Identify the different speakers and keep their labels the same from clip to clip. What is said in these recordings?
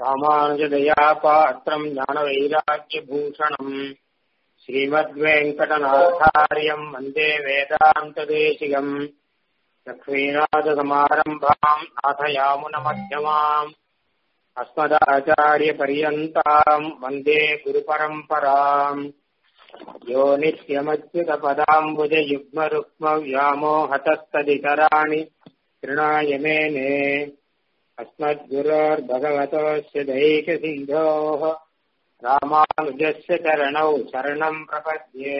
Speaker 1: ராமானுஜதயா பாத்திரம் ஞானவைராக்கியபூஷணம் ஸ்ரீமத்வேங்கடநாதாரியம் வந்தே வேதாந்ததேசிகம் லக்ஷ்மீநாதசமாரம்பாம் நாथयामुनमध्यमाम् अस्मदाचार्यपर्यन्ताम् वन्दे गुरुपरम्पराम् यो नित्यमच्युतपदाम्बुजयुग्मरुक्मव्यामोहतस्तदितराणि तृणाय मेने अस्मद्गुरोर्भगवतोऽस्य दैकसिन्धोः रामानुजस्य चरणौ शरणम् प्रपद्ये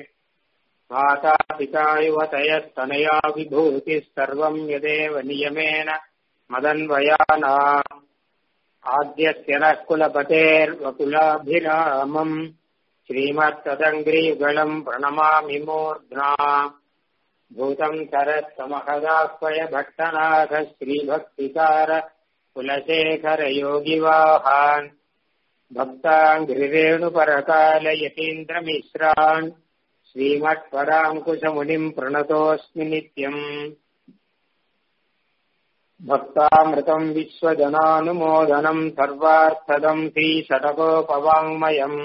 Speaker 1: माता युवतयस्तनया विभूतिः सर्वम् यदेव नियमेन मदन्वयानाम् आद्यस्य नः कुलपतेर्वकुलाभिरामम् श्रीमत्तदङ्ग्रियुगलम् प्रणमामि मूर्ध्ना भूतम् सरस्तमहदाह्वय भट्टनाथ श्रीभक्तिकार कुलशेखरयोगिवाहान् भक्ताङ्घ्रिरेणुपरकालयतीन्द्रमिश्रान् श्रीमत्पराङ्कुशमुनिम् प्रणतोऽस्मि नित्यम् भक्तामृतम् विश्वजनानुमोदनम् सर्वार्थदम् श्रीषटकोपवाङ्मयम्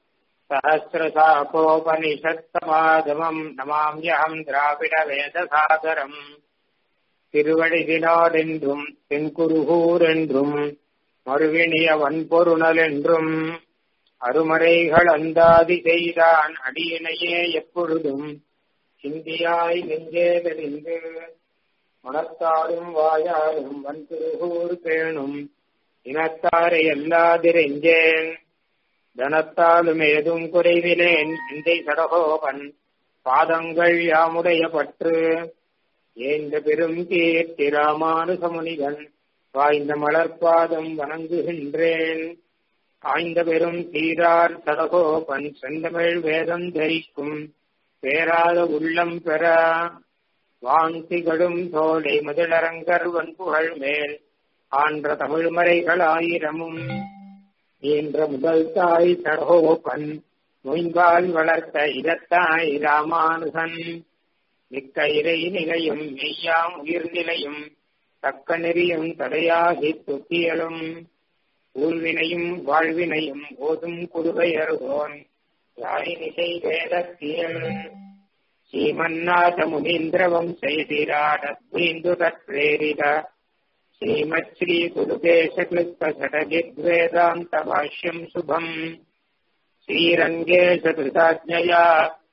Speaker 1: सहस्रशाखोपनिषत्समागमम् नमाम्यहम् द्राविडवेदसागरम् திருவடிதினாடென்றும் தென்குருகூரென்றும் மறுவினிய வன்பொருணலென்றும் அருமறைகள் அந்தாதி செய்தான் அடியினையே எப்பொழுதும் சிந்தியாய் நெஞ்சே தெரிந்து மனத்தாலும் வாயாலும் வன்குருகூர் பேணும் இனத்தாரை எல்லாதிரெஞ்சேன் தனத்தாலும் ஏதும் குறைவிலேன் சிந்தை சடகோபன் பாதங்கள் யாமுடைய பற்று ஏந்த பெரும் கீர்த்தி ராமானுசமுனிகன் வாய்ந்த மலர்பாதம் வணங்குகின்றேன் ஆய்ந்த பெரும் தீரார் சடகோபன் செந்தமிழ் வேதம் தரிக்கும் பேராத உள்ளம் பெற வாந்திகளும் தோழை முதலரங்கர் வன்புகழ் மேல் ஆன்ற தமிழ்மறைகள் ஆயிரமும் ஈன்ற முதல் தாய் சடகோபன் மொய்கால் வளர்த்த இதத்தாய் ராமானுசன் மிக்க இறை நிலையும் மெய்யாம் உயிர்நிலையும் தக்க நெறியும் தடையாகி துக்கியலும் ஊழ்வினையும் வாழ்வினையும் ஓதும் குருகையருகோன் யாழினிசை வேதத்தியல் ஸ்ரீமன்னாத முனீந்திரவம் செய்திராடீந்து தத்ரேரித ஸ்ரீமத் ஸ்ரீ குருகேசகிருத்த சடஜித்வேதாந்த பாஷ்யம் சுபம் ஸ்ரீரங்கேஷ கிருதாஜ்ஞயா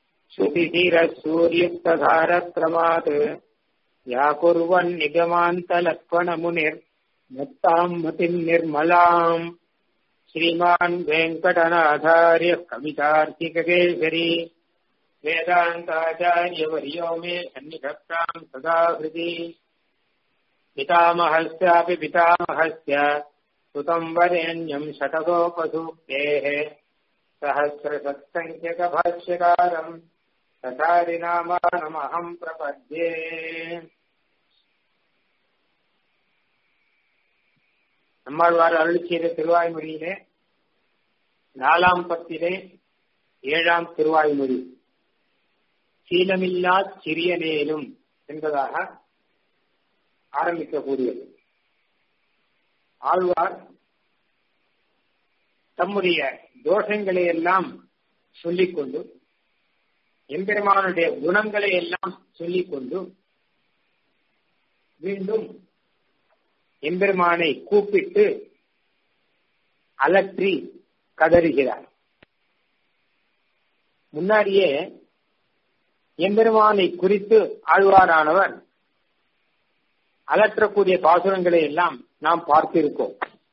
Speaker 1: श्रुतिधीरसूर्युक्तधारक्रमात् व्याकुर्वन् निगमान्तलक्ष्मणमुनिर् दत्ताम् मतिम् निर्मलाम् श्रीमान् वेङ्कटनाथार्य कवितार्थिककेसरी वेदान्ताचार्यवर्यो मे सन्निधत्ताम् सदा हृदि पितामहस्यापि पितामहस्य सुतम् वरेण्यम् शतकोपसूक्तेः सहस्रसत्सङ्ख्यकभाष्यकारम् ததாரிநாமானமகம் பிரபத்யே நம்மாழ்வார் அருள் செய்த திருவாய்மொழியிலே நாலாம் பத்திலே ஏழாம் திருவாய்மொழி சீலமில்லா சிறியனேலும் என்பதாக ஆரம்பிக்கக்கூடியது ஆழ்வார் தம்முடைய தோஷங்களை எல்லாம் சொல்லிக்கொண்டு எம்பெருமானுடைய குணங்களை எல்லாம் சொல்லிக்கொண்டு மீண்டும் எம்பெருமானை கூப்பிட்டு அலற்றி கதறுகிறார் முன்னாடியே எம்பெருமானை குறித்து ஆழ்வாரானவர் அலற்றக்கூடிய பாசுரங்களை எல்லாம் நாம் பார்த்திருக்கோம்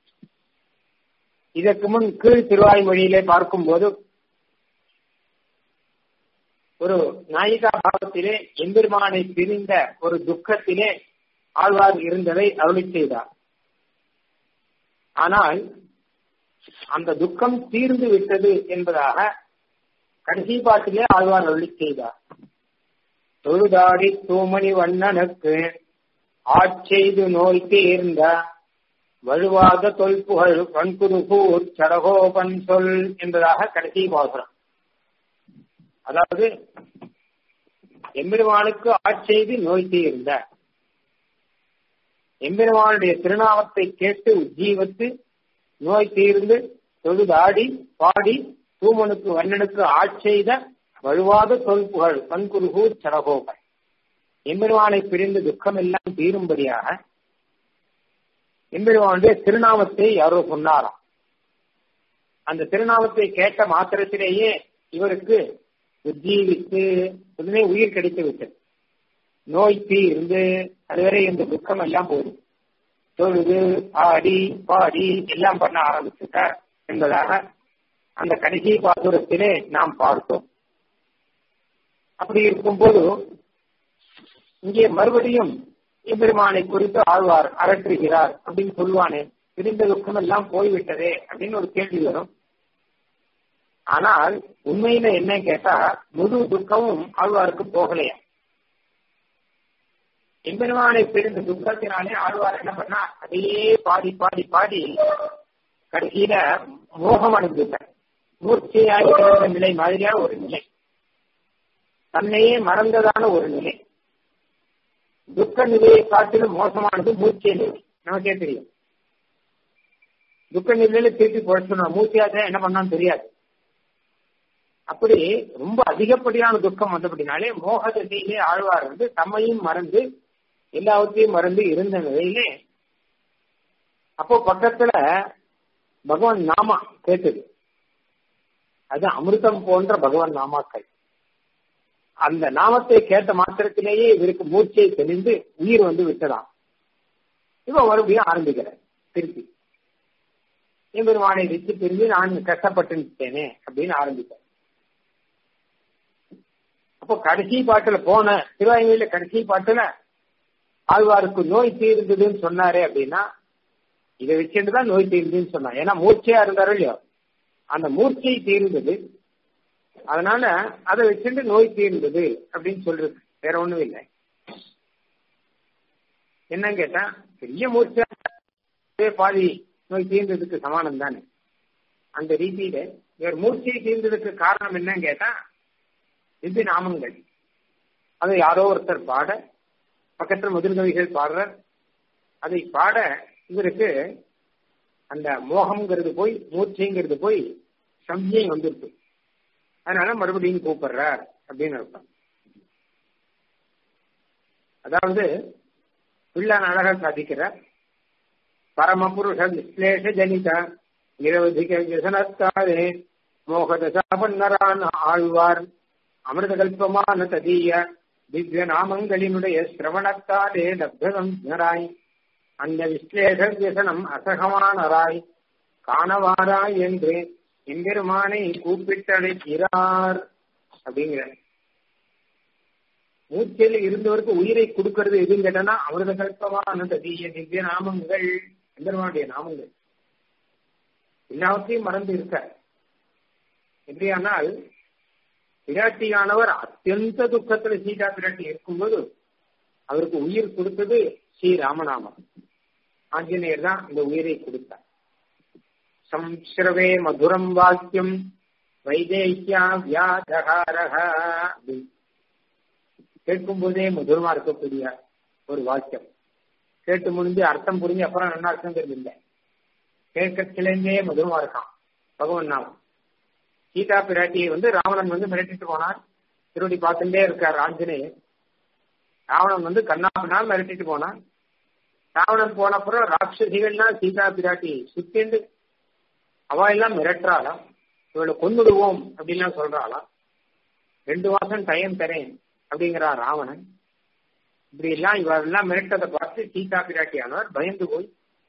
Speaker 1: இதற்கு முன் கீழ் திருவாய்மொழியிலே பார்க்கும்போது ஒரு நாயிகா பாவத்திலே எம்பெருமானை பிரிந்த ஒரு துக்கத்திலே ஆழ்வார் இருந்ததை அருளி செய்தார் ஆனால் அந்த துக்கம் தீர்ந்து விட்டது என்பதாக கடைசி பாட்டிலே ஆழ்வார் அருளி செய்தார் தொழுதாடி தூமணி வண்ணனுக்கு ஆட்செய்து நோய் தீர்ந்த வழுவாத தொல்புகழ் பண்புருகூர் சடகோபன் சொல் என்பதாக கடைசி பாசுரம் அதாவது எம்பெருமானுக்கு ஆட்செய்து நோய் தீர்ந்த எம்பெருமானுடைய திருநாமத்தை கேட்டு உஜ்ஜீவத்து நோய் தீர்ந்து தொழுதாடி பாடி தூமனுக்கு வண்ணனுக்கு ஆட்செய்த வழுவாத தொல்புகள் பன்குருகூர் சரகோபன் எம்பெருமானை பிரிந்து துக்கம் எல்லாம் தீரும்படியாக எம்பெருமானுடைய திருநாமத்தை யாரோ சொன்னாராம் அந்த திருநாமத்தை கேட்ட மாத்திரத்திலேயே இவருக்கு உஜ்ஜீவித்து உடனே உயிர் கிடைத்து விட்டது நோய் தீர்ந்து அதுவரை இந்த துக்கம் எல்லாம் போதும் தொழுது ஆடி பாடி எல்லாம் பண்ண ஆரம்பிச்சுட்டார் என்பதாக அந்த கடைசி பாசுரத்திலே நாம் பார்த்தோம் அப்படி இருக்கும்போது இங்கே மறுபடியும் எம்பெருமானை குறித்து ஆழ்வார் அரற்றுகிறார் அப்படின்னு சொல்லுவானே பிரிந்த துக்கம் எல்லாம் போய்விட்டதே அப்படின்னு ஒரு கேள்வி வரும் ஆனால் உண்மையில என்ன கேட்டா முழு துக்கமும் ஆழ்வாருக்கு போகலையா எம்பெருமானை பிரிந்த துக்கத்தினாலே ஆழ்வார் என்ன பண்ணா அதையே பாடி பாடி பாடி கடைசியில மோகம் அடைந்துட்டார் மூர்ச்சையாகி கிடந்த நிலை மாதிரியான ஒரு நிலை தன்னையே மறந்ததான ஒரு நிலை துக்க நிலையை காட்டிலும் மோசமானது மூச்சை நிலை நமக்கே தெரியும் துக்க நிலையில திருப்பி பொழைச்சணும் மூச்சையாக என்ன பண்ணான்னு தெரியாது அப்படி ரொம்ப அதிகப்படியான துக்கம் வந்தபடினாலே மோக திசையிலே ஆழ்வார் வந்து தம்மையும் மறந்து எல்லாவற்றையும் மறந்து இருந்த நிலையிலே அப்போ பக்கத்துல பகவான் நாமா கேட்டது அது அமிர்தம் போன்ற பகவான் நாமாக்கள் அந்த நாமத்தை கேட்ட மாத்திரத்திலேயே இவருக்கு மூச்சை தெளிந்து உயிர் வந்து விட்டதாம் இவன் மறுபடியும் ஆரம்பிக்கிறேன் திருப்பி எம்பெருமானை வச்சு திரும்பி நான் கஷ்டப்பட்டு நிற்கிறேனே அப்படின்னு ஆரம்பித்தேன் அப்போ கடைசி பாட்டுல போன திருவாயுமையில கடைசி பாட்டுல ஆழ்வாருக்கு நோய் தீர்ந்ததுன்னு சொன்னாரே அப்படின்னா இதை வச்சுட்டு தான் நோய் தீர்ந்ததுன்னு சொன்னான் ஏன்னா மூர்ச்சையா இருந்தாரோ இல்லையோ அந்த மூர்ச்சை தீர்ந்தது அதனால அதை வச்சுட்டு நோய் தீர்ந்தது அப்படின்னு சொல்றது வேற ஒண்ணும் இல்லை என்னன்னு கேட்டா பெரிய மூர்ச்சை பாதி நோய் தீர்ந்ததுக்கு சமானம் தானே அந்த ரீதியில வேற மூர்ச்சை தீர்ந்ததுக்கு காரணம் என்னன்னு கேட்டா இது நாமங்கள் அதை யாரோ ஒருத்தர் பாட பக்கத்தில் முதல்கவிகள் பாடுறார் அதை பாட இவருக்கு அந்த மோகம்ங்கிறது போய் மூர்ச்சைங்கிறது போய் சம்ஜை வந்துருக்கு அதனால மறுபடியும் கூப்பிடுறார் அப்படின்னு அர்த்தம் அதாவது பிள்ளான் அழகா சாதிக்கிறார் பரமபுருஷ விஸ்லேஷ ஜனித நிரவதிக விசனத்தாரே மோகதசாபன்னரான் ஆழ்வார் அமிர்தகல்பமான ததீய திவ்ய நாமங்களினுடைய சிரவணத்தாலே லப்தராய் அந்த விஸ்லேஷ வியசனம் அசகமானராய் காணவாராய் என்று எம்பெருமானை கூப்பிட்டழைக்கிறார் அப்படிங்கிற மூச்சில் இருந்தவருக்கு உயிரை கொடுக்கிறது எதுன்னு கேட்டனா அமிர்த கல்பமான தீய திவ்ய நாமங்கள் எம்பெருமானுடைய நாமங்கள் எல்லாவற்றையும் மறந்து இருக்க எப்படியானால் பிராட்டியானவர் அத்தியந்த துக்கத்துல சீதா பிராட்டி இருக்கும்போது அவருக்கு உயிர் கொடுத்தது ஸ்ரீ ராமநாமம் ஆஞ்சநேயர் தான் அந்த உயிரை கொடுத்தார் சம்ஸ்ரவே மதுரம் வாக்கியம் வைதேக்கியா வியாதகாரக கேட்கும் போதே மதுரமா இருக்கக்கூடிய ஒரு வாக்கியம் கேட்டு முடிஞ்சு அர்த்தம் புரிஞ்சு அப்புறம் என்ன அர்த்தங்கிறது இல்லை கேட்கத்திலேருந்தே மதுரமா இருக்கான் பகவன் நாமம் சீதா பிராட்டியை வந்து ராவணன் வந்து மிரட்டிட்டு போனான் திருவடி பார்த்துட்டே இருக்கார் ஆஞ்சநேயர் ராவணன் வந்து கண்ணாபினால் மிரட்டிட்டு போனான் ராவணன் போன அப்புறம் ராட்சசிகள்லாம் சீதா பிராட்டி சுத்திண்டு அவ எல்லாம் மிரட்டுறாளாம் இவளை கொன்னுடுவோம் அப்படின்லாம் சொல்றாளாம் ரெண்டு மாசம் டைம் தரேன் அப்படிங்கிறான் ராவணன் இப்படி எல்லாம் இவரெல்லாம் மிரட்டதை பார்த்து சீதா பிராட்டியானவர் பயந்து போய்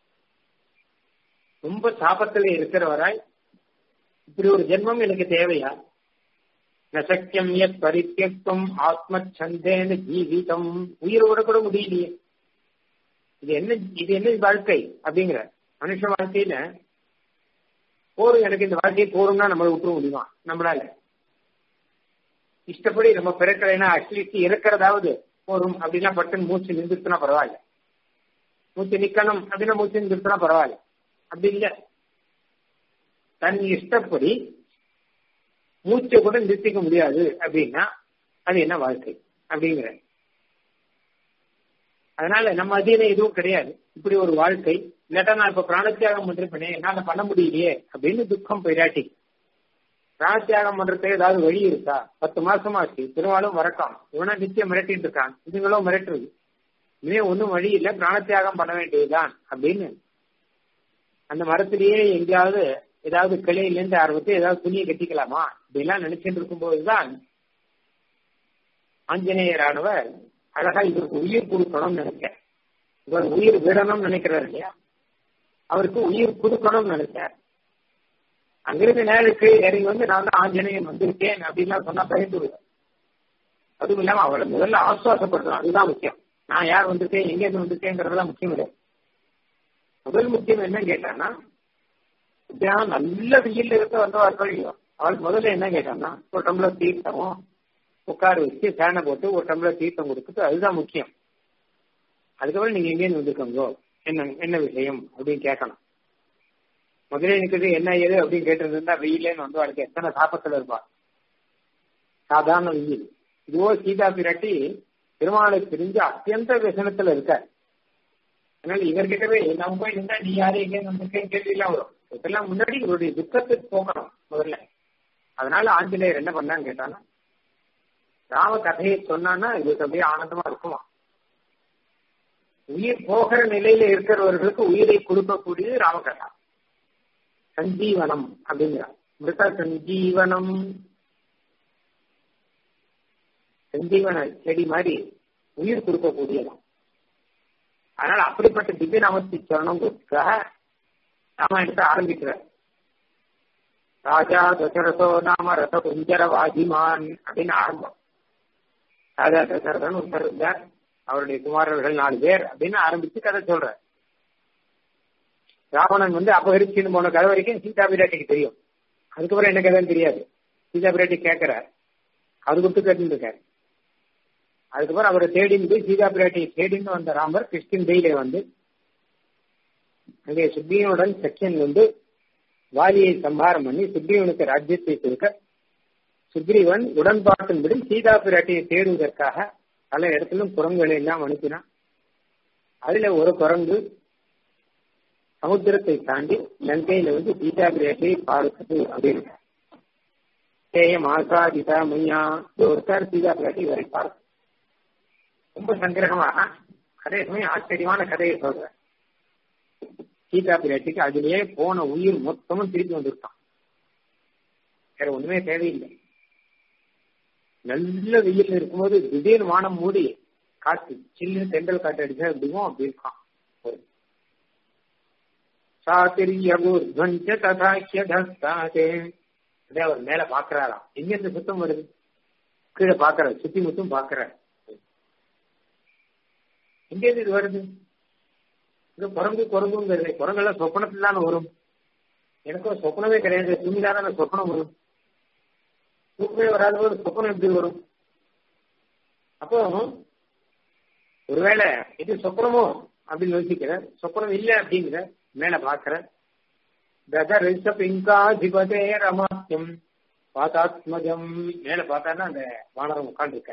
Speaker 1: ரொம்ப சாபத்துல இருக்கிறவராய் இப்படி ஒரு ஜென்மம் எனக்கு தேவையா நசக்கியம் எத் பரித்தியக்தம் ஆத்ம சந்தேன ஜீவிதம் உயிரோட கூட முடியலையே இது என்ன இது என்ன வாழ்க்கை அப்படிங்கிற மனுஷ வாழ்க்கையில போரும் எனக்கு இந்த வாழ்க்கையை போரும்னா நம்மளை விட்டுற முடியுமா நம்மளால இஷ்டப்படி நம்ம பிறக்கலைன்னா அட்லீஸ்ட் இருக்கிறதாவது போரும் அப்படின்னா பட்டுன்னு மூச்சு நின்றுச்சுன்னா பரவாயில்ல மூச்சு நிக்கணும் அப்படின்னா மூச்சு நின்றுச்சுன்னா பரவாயில்ல அப்படி இல்லை தன் இஷ்டப்படி மூச்சை கூட நிறுத்திக்க முடியாது அப்படின்னா அது என்ன வாழ்க்கை அப்படிங்கிற அதனால நம்ம அதீன எதுவும் கிடையாது இப்படி ஒரு வாழ்க்கை இல்லாட்டா நான் இப்ப பிராணத்தியாகம் பண்றேன் என்னால பண்ண முடியலையே அப்படின்னு துக்கம் பிராட்டி பிராணத்தியாகம் பண்றதுக்கு ஏதாவது வழி இருக்கா பத்து மாசமா ஆச்சு திருவாலும் வரட்டும் இவனா நித்தியம் மிரட்டிட்டு இருக்கான் இதுங்களும் மிரட்டுறது இனிமே ஒன்றும் வழி இல்லை பிராணத்தியாகம் பண்ண வேண்டியதுதான் அப்படின்னு அந்த மரத்திலேயே எங்கேயாவது ஏதாவது கிளையிலேருந்து ஆரம்பித்து ஏதாவது துணியை கட்டிக்கலாமா இப்படிலாம் நினைச்சிட்டு இருக்கும்போதுதான் ஆஞ்சநேயரானவர் அழகா இவருக்கு உயிர் கொடுக்கணும்னு நினைச்சார் இவர் உயிர் விடணும்னு நினைக்கிறார் இல்லையா அவருக்கு உயிர் கொடுக்கணும்னு நினைச்சார் அங்கிருந்து நேருக்கு இறங்கி வந்து நான் தான் ஆஞ்சநேயன் வந்திருக்கேன் அப்படின்லாம் சொன்னா பயந்து விடுவேன் அதுவும் இல்லாம அவரை முதல்ல ஆசுவாசப்படுத்தணும் அதுதான் முக்கியம் நான் யார் வந்திருக்கேன் எங்க இருந்து வந்திருக்கேங்கிறதுலாம் முக்கியம் இல்லை முதல் முக்கியம் என்ன கேட்டான்னா நல்ல வெயில் இருக்க வந்தவார்கள் அவளுக்கு முதல்ல என்ன கேட்டான்னா ஒரு டம்ளர் தீர்த்தமும் உட்கார வச்சு ஃபேனை போட்டு ஒரு டம்ளர் தீர்த்தம் கொடுத்துட்டு அதுதான் முக்கியம் அதுக்கப்புறம் நீங்க எங்கேருந்து வந்திருக்கோங்கோ என்ன என்ன விஷயம் அப்படின்னு கேட்கணும் முதல்ல எனக்கு என்ன ஏது அப்படின்னு கேட்டு இருந்தா வெயிலேன்னு வந்து அவளுக்கு எத்தனை தாப்பத்தில் இருப்பா சாதாரண வெயில் இதுவோ சீதா பிராட்டி திருமாலை பிரிஞ்சு அத்தியந்த விசனத்துல இருக்கார் அதனால இவர்கிட்டவே நம்ம போய் இருந்தா நீ யாரு எங்க வந்திருக்கேன்னு கேள்வி எல்லாம் வரும் இதெல்லாம் முன்னாடி இவருடைய துக்கத்துக்கு போகணும் முதல்ல அதனால ஆஞ்சநேயர் என்ன பண்ணான்னு கேட்டானா ராம கதையை சொன்னான்னா இவருக்கு அப்படியே ஆனந்தமா இருக்குமா உயிர் போகிற நிலையில இருக்கிறவர்களுக்கு உயிரை கொடுக்கக்கூடியது ராமகதா சஞ்சீவனம் அப்படிங்கிறார் மிருத சஞ்சீவனம் சஞ்சீவன செடி மாதிரி உயிர் கொடுக்கக்கூடியதான் அதனால அப்படிப்பட்ட திவ்ய நாமத்தை சொல்லணுங்கிறதுக்காக ராமாயணத்தை ஆரம்பிக்கிறார் ராஜா தசரதோ நாம ரத குஞ்சர வாஜிமான் அப்படின்னு ஆரம்பம் ராஜா தசரதன் ஒருத்தர் இருந்தார் அவருடைய குமாரர்கள் நாலு பேர் அப்படின்னு ஆரம்பிச்சு கதை சொல்ற ராவணன் வந்து அபகரிச்சுன்னு போன கதை வரைக்கும் சீதா பிராட்டிக்கு தெரியும் அதுக்கப்புறம் என்ன கதைன்னு தெரியாது சீதா பிராட்டி கேட்கிறார் அது கொடுத்து கேட்டு இருக்காரு அதுக்கப்புறம் அவரை தேடின்னு போய் சீதா பிராட்டியை தேடின்னு வந்த ராமர் கிறிஸ்டின் டெய்லே வந்து அங்கே சுக்ரீவனுடன் செக்ஷன் வந்து வாலியை சம்ஹாரம் பண்ணி சுக்ரீவனுக்கு ராஜ்யத்தை கொடுக்க சுக்ரீவன் உடன்பாட்டின்படி சீதா பிராட்டியை தேடுவதற்காக பல இடத்திலும் குரங்குகளை எல்லாம் அனுப்பினான் அதுல ஒரு குரங்கு சமுத்திரத்தை தாண்டி லங்கையில வந்து சீதா பிராட்டியை பார்க்குது அப்படின்னு தேயம் ஆசாதிதா மையா ஒருத்தர் சீதா பிராட்டி இவரை பார்க்க ரொம்ப சங்கிரகமா அதே சமயம் ஆச்சரியமான கதையை சொல்ற சீதா பிராட்டிக்கு அதுலயே போன உயிர் மொத்தமும் திருப்பி வந்திருக்கான் வேற ஒண்ணுமே தேவையில்லை நல்ல வெயில் இருக்கும்போது திடீர்னு வானம் மூடி காத்து சில்லு தென்றல் காட்டு அடிச்சா எப்படிவும் அப்படி இருக்கான் சாத்திரியபூர்வஞ்ச ததாக்கிய தஸ்தாதே அப்படியே அவர் மேல பாக்குறாராம் எங்க இருந்து சுத்தம் வருது கீழே பாக்குறாரு சுத்தி முத்தும் பாக்குறாரு எங்க இருந்து இது வருது இது குரங்கு குரங்குங்கிறது குரங்கெல்லாம் சொப்பனத்துல தானே வரும் எனக்கும் சொப்பனமே கிடையாது துணிதான சொப்பனம் வரும் தூக்கமே வராத போது சொப்பனம் எப்படி வரும் அப்போ ஒருவேளை இது சொப்பனமோ அப்படின்னு யோசிக்கிற சொப்பனம் இல்லை அப்படிங்கிற மேல பாக்குற ததரிசபிங்காதிபதே ரமாத்தியம் பாதாத்மஜம் மேல பார்த்தான்னா அந்த வானரம் உட்காந்துருக்க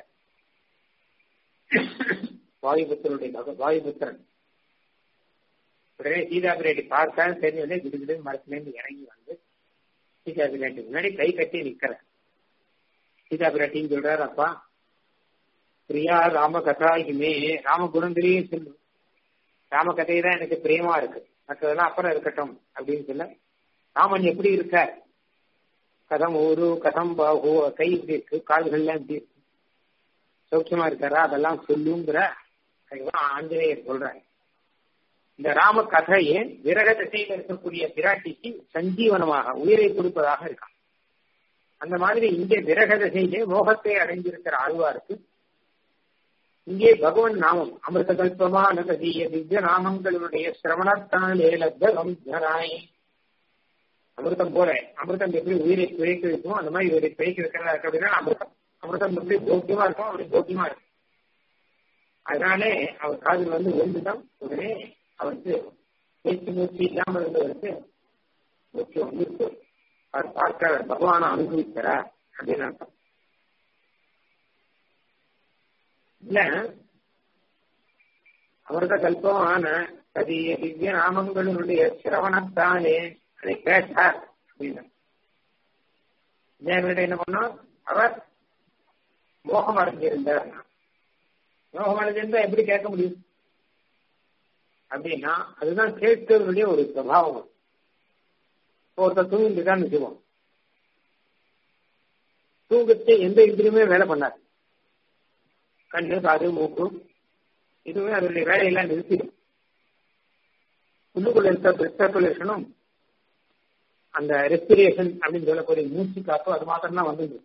Speaker 1: வாயுபுத்தருடைய மக வாயுபுத்திரன் உடனே சீதா பிராட்டி பார்த்தா தெரிஞ்சு கிடுகிடு மரத்துலேருந்து இறங்கி வந்து சீதா பிராட்டி முன்னாடி கை கட்டி நிக்கிற சீதா பிராட்டின்னு சொல்றாரு அப்பா பிரியா ராம கதா இமே ராம குணங்களையே சொல்லு ராம கதை தான் எனக்கு பிரியமா இருக்கு மற்றதெல்லாம் அப்புறம் இருக்கட்டும் அப்படின்னு சொல்ல ராமன் எப்படி இருக்க கதம் ஒரு கதம் பாகு கை இப்படி இருக்கு கால்கள்லாம் இப்படி இருக்கு சௌக்கியமா இருக்காரா அதெல்லாம் சொல்லுங்கிற ஆஞ்சநேயர் சொல்றாரு இந்த ராம கதையே விரக திசையில் இருக்கக்கூடிய பிராட்டிக்கு சஞ்சீவனமாக உயிரை கொடுப்பதாக இருக்கான் அந்த மாதிரி இங்கே விரக திசையிலே மோகத்தை அடைந்திருக்கிற ஆழ்வாருக்கு இங்கே பகவன் நாமம் அமிர்த கல்பமான கதிய திவ்ய நாமங்களுடைய சிரவணத்தாலே லப்தராய் அமிர்தம் போல அமிர்தம் எப்படி உயிரை பிழைக்க வைக்கும் அந்த மாதிரி இவரை பிழைக்க வைக்கிறதா இருக்கு அப்படின்னா அமிர்தம் அமிர்தம் எப்படி போக்கியமா இருக்கும் அப்படி போக்கியமா இருக்கும் அதனாலே அவர் காதில் வந்து ஒன்றுதான் உடனே அவருக்கு பேச்சு மூச்சு இல்லாமல் இருந்தவருக்கு மூச்சு வந்துருக்கு அவர் பார்க்க பகவானை அனுபவிக்கிறார் அப்படின்னு அர்த்தம் இல்ல அமிர்த கல்பம் ஆன கதிய திவ்ய நாமங்களுடைய சிரவணத்தாலே அதை கேட்டார் அப்படின்னு தேவனிடம் என்ன பண்ணோம் அவர் மோகம் அடைஞ்சிருந்தார் மோகம் அடைஞ்சிருந்தா எப்படி கேட்க முடியும் அப்படின்னா அதுதான் கேட்கறதுடைய ஒரு சுவாவம் ஒருத்தர் தூங்கிட்டு தான் வச்சுக்குவோம் தூங்கத்தை எந்த இந்திரியுமே வேலை பண்ணாது கண்ணு காது மூக்கு இதுவே அதனுடைய வேலையெல்லாம் நிறுத்திடும் உள்ளுக்குள்ள இருக்க பிளட் சர்க்குலேஷனும் அந்த ரெஸ்பிரேஷன் அப்படின்னு சொல்லக்கூடிய மூச்சு காத்தும் அது மாத்திரம் தான் வந்து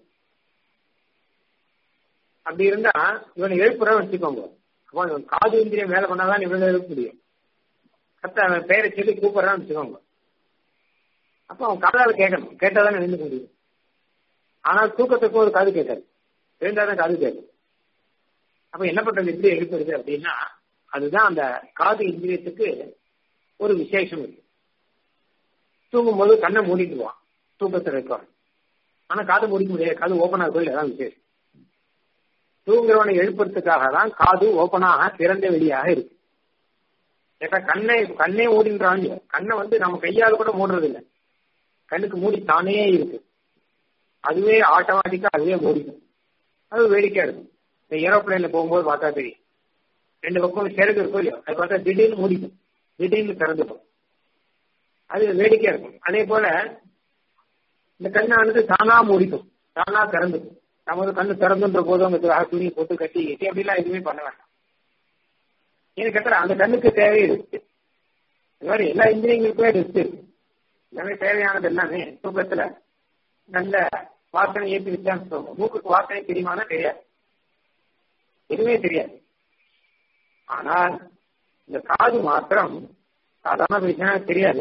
Speaker 1: அப்படி இருந்தா இவனை எழுப்புற வச்சுக்கோங்க அப்போ இவன் காது இந்திரியம் வேலை பண்ணாதான் இவனை எழுப்ப முடியும் கத்த அவன் பேரை சொல்லி கூப்பிடுறான்னு வச்சுக்கோங்க அப்போ அவன் காதால கேட்கணும் கேட்டாதான் எழுந்துக்க முடியும் ஆனால் தூக்கத்துக்கு ஒரு காது கேட்காது எழுந்தாதான் காது கேட்கும் அப்ப என்ன பண்றது எப்படி எழுப்புறது அப்படின்னா அதுதான் அந்த காது இந்திரியத்துக்கு ஒரு விசேஷம் இருக்கு தூங்கும்போது கண்ணை மூடிடுவான் தூக்கத்தில் இருக்கான் ஆனா காது மூடிக்க முடியாது காது ஓப்பன் ஆகுது அதான் விசேஷம் தூங்குறவனை எழுப்புறதுக்காக தான் காது ஓப்பனாக திறந்த வெளியாக இருக்கு ஏன்னா கண்ணை கண்ணே மூடின்றாங்க கண்ணை வந்து நம்ம கையால் கூட மூடுறது இல்லை கண்ணுக்கு மூடி தானே இருக்கு அதுவே ஆட்டோமேட்டிக்கா அதுவே மூடிக்கும் அது வேடிக்கையா இருக்கும் இந்த ஏரோப்ளைன்ல போகும்போது பார்த்தா தெரியும் ரெண்டு பக்கம் சிறகு இருக்கும் இல்லையோ அது பார்த்தா திடீர்னு மூடிக்கும் திடீர்னு திறந்துடும் அது வேடிக்கையா இருக்கும் அதே போல இந்த கண்ணானது தானா மூடிக்கும் தானா திறந்துக்கும் நம்ம வந்து கண்ணு திறந்துன்ற போது அவங்க துணி போட்டு கட்டி கட்டி அப்படிலாம் எதுவுமே பண்ண வேண்டாம் ஏன்னு கேட்டா அந்த கண்ணுக்கு தேவை இருக்கு இந்த மாதிரி எல்லா இன்ஜினியரிங்களுக்குமே ரெஸ்ட் இருக்கு எல்லாமே தேவையானது எல்லாமே தூக்கத்துல நல்ல வாசனை ஏற்றி வச்சான்னு சொல்லுவோம் மூக்குக்கு வாசனை தெரியுமானா தெரியாது எதுவுமே தெரியாது ஆனால் இந்த காது மாத்திரம் சாதாரண விஷயம் தெரியாது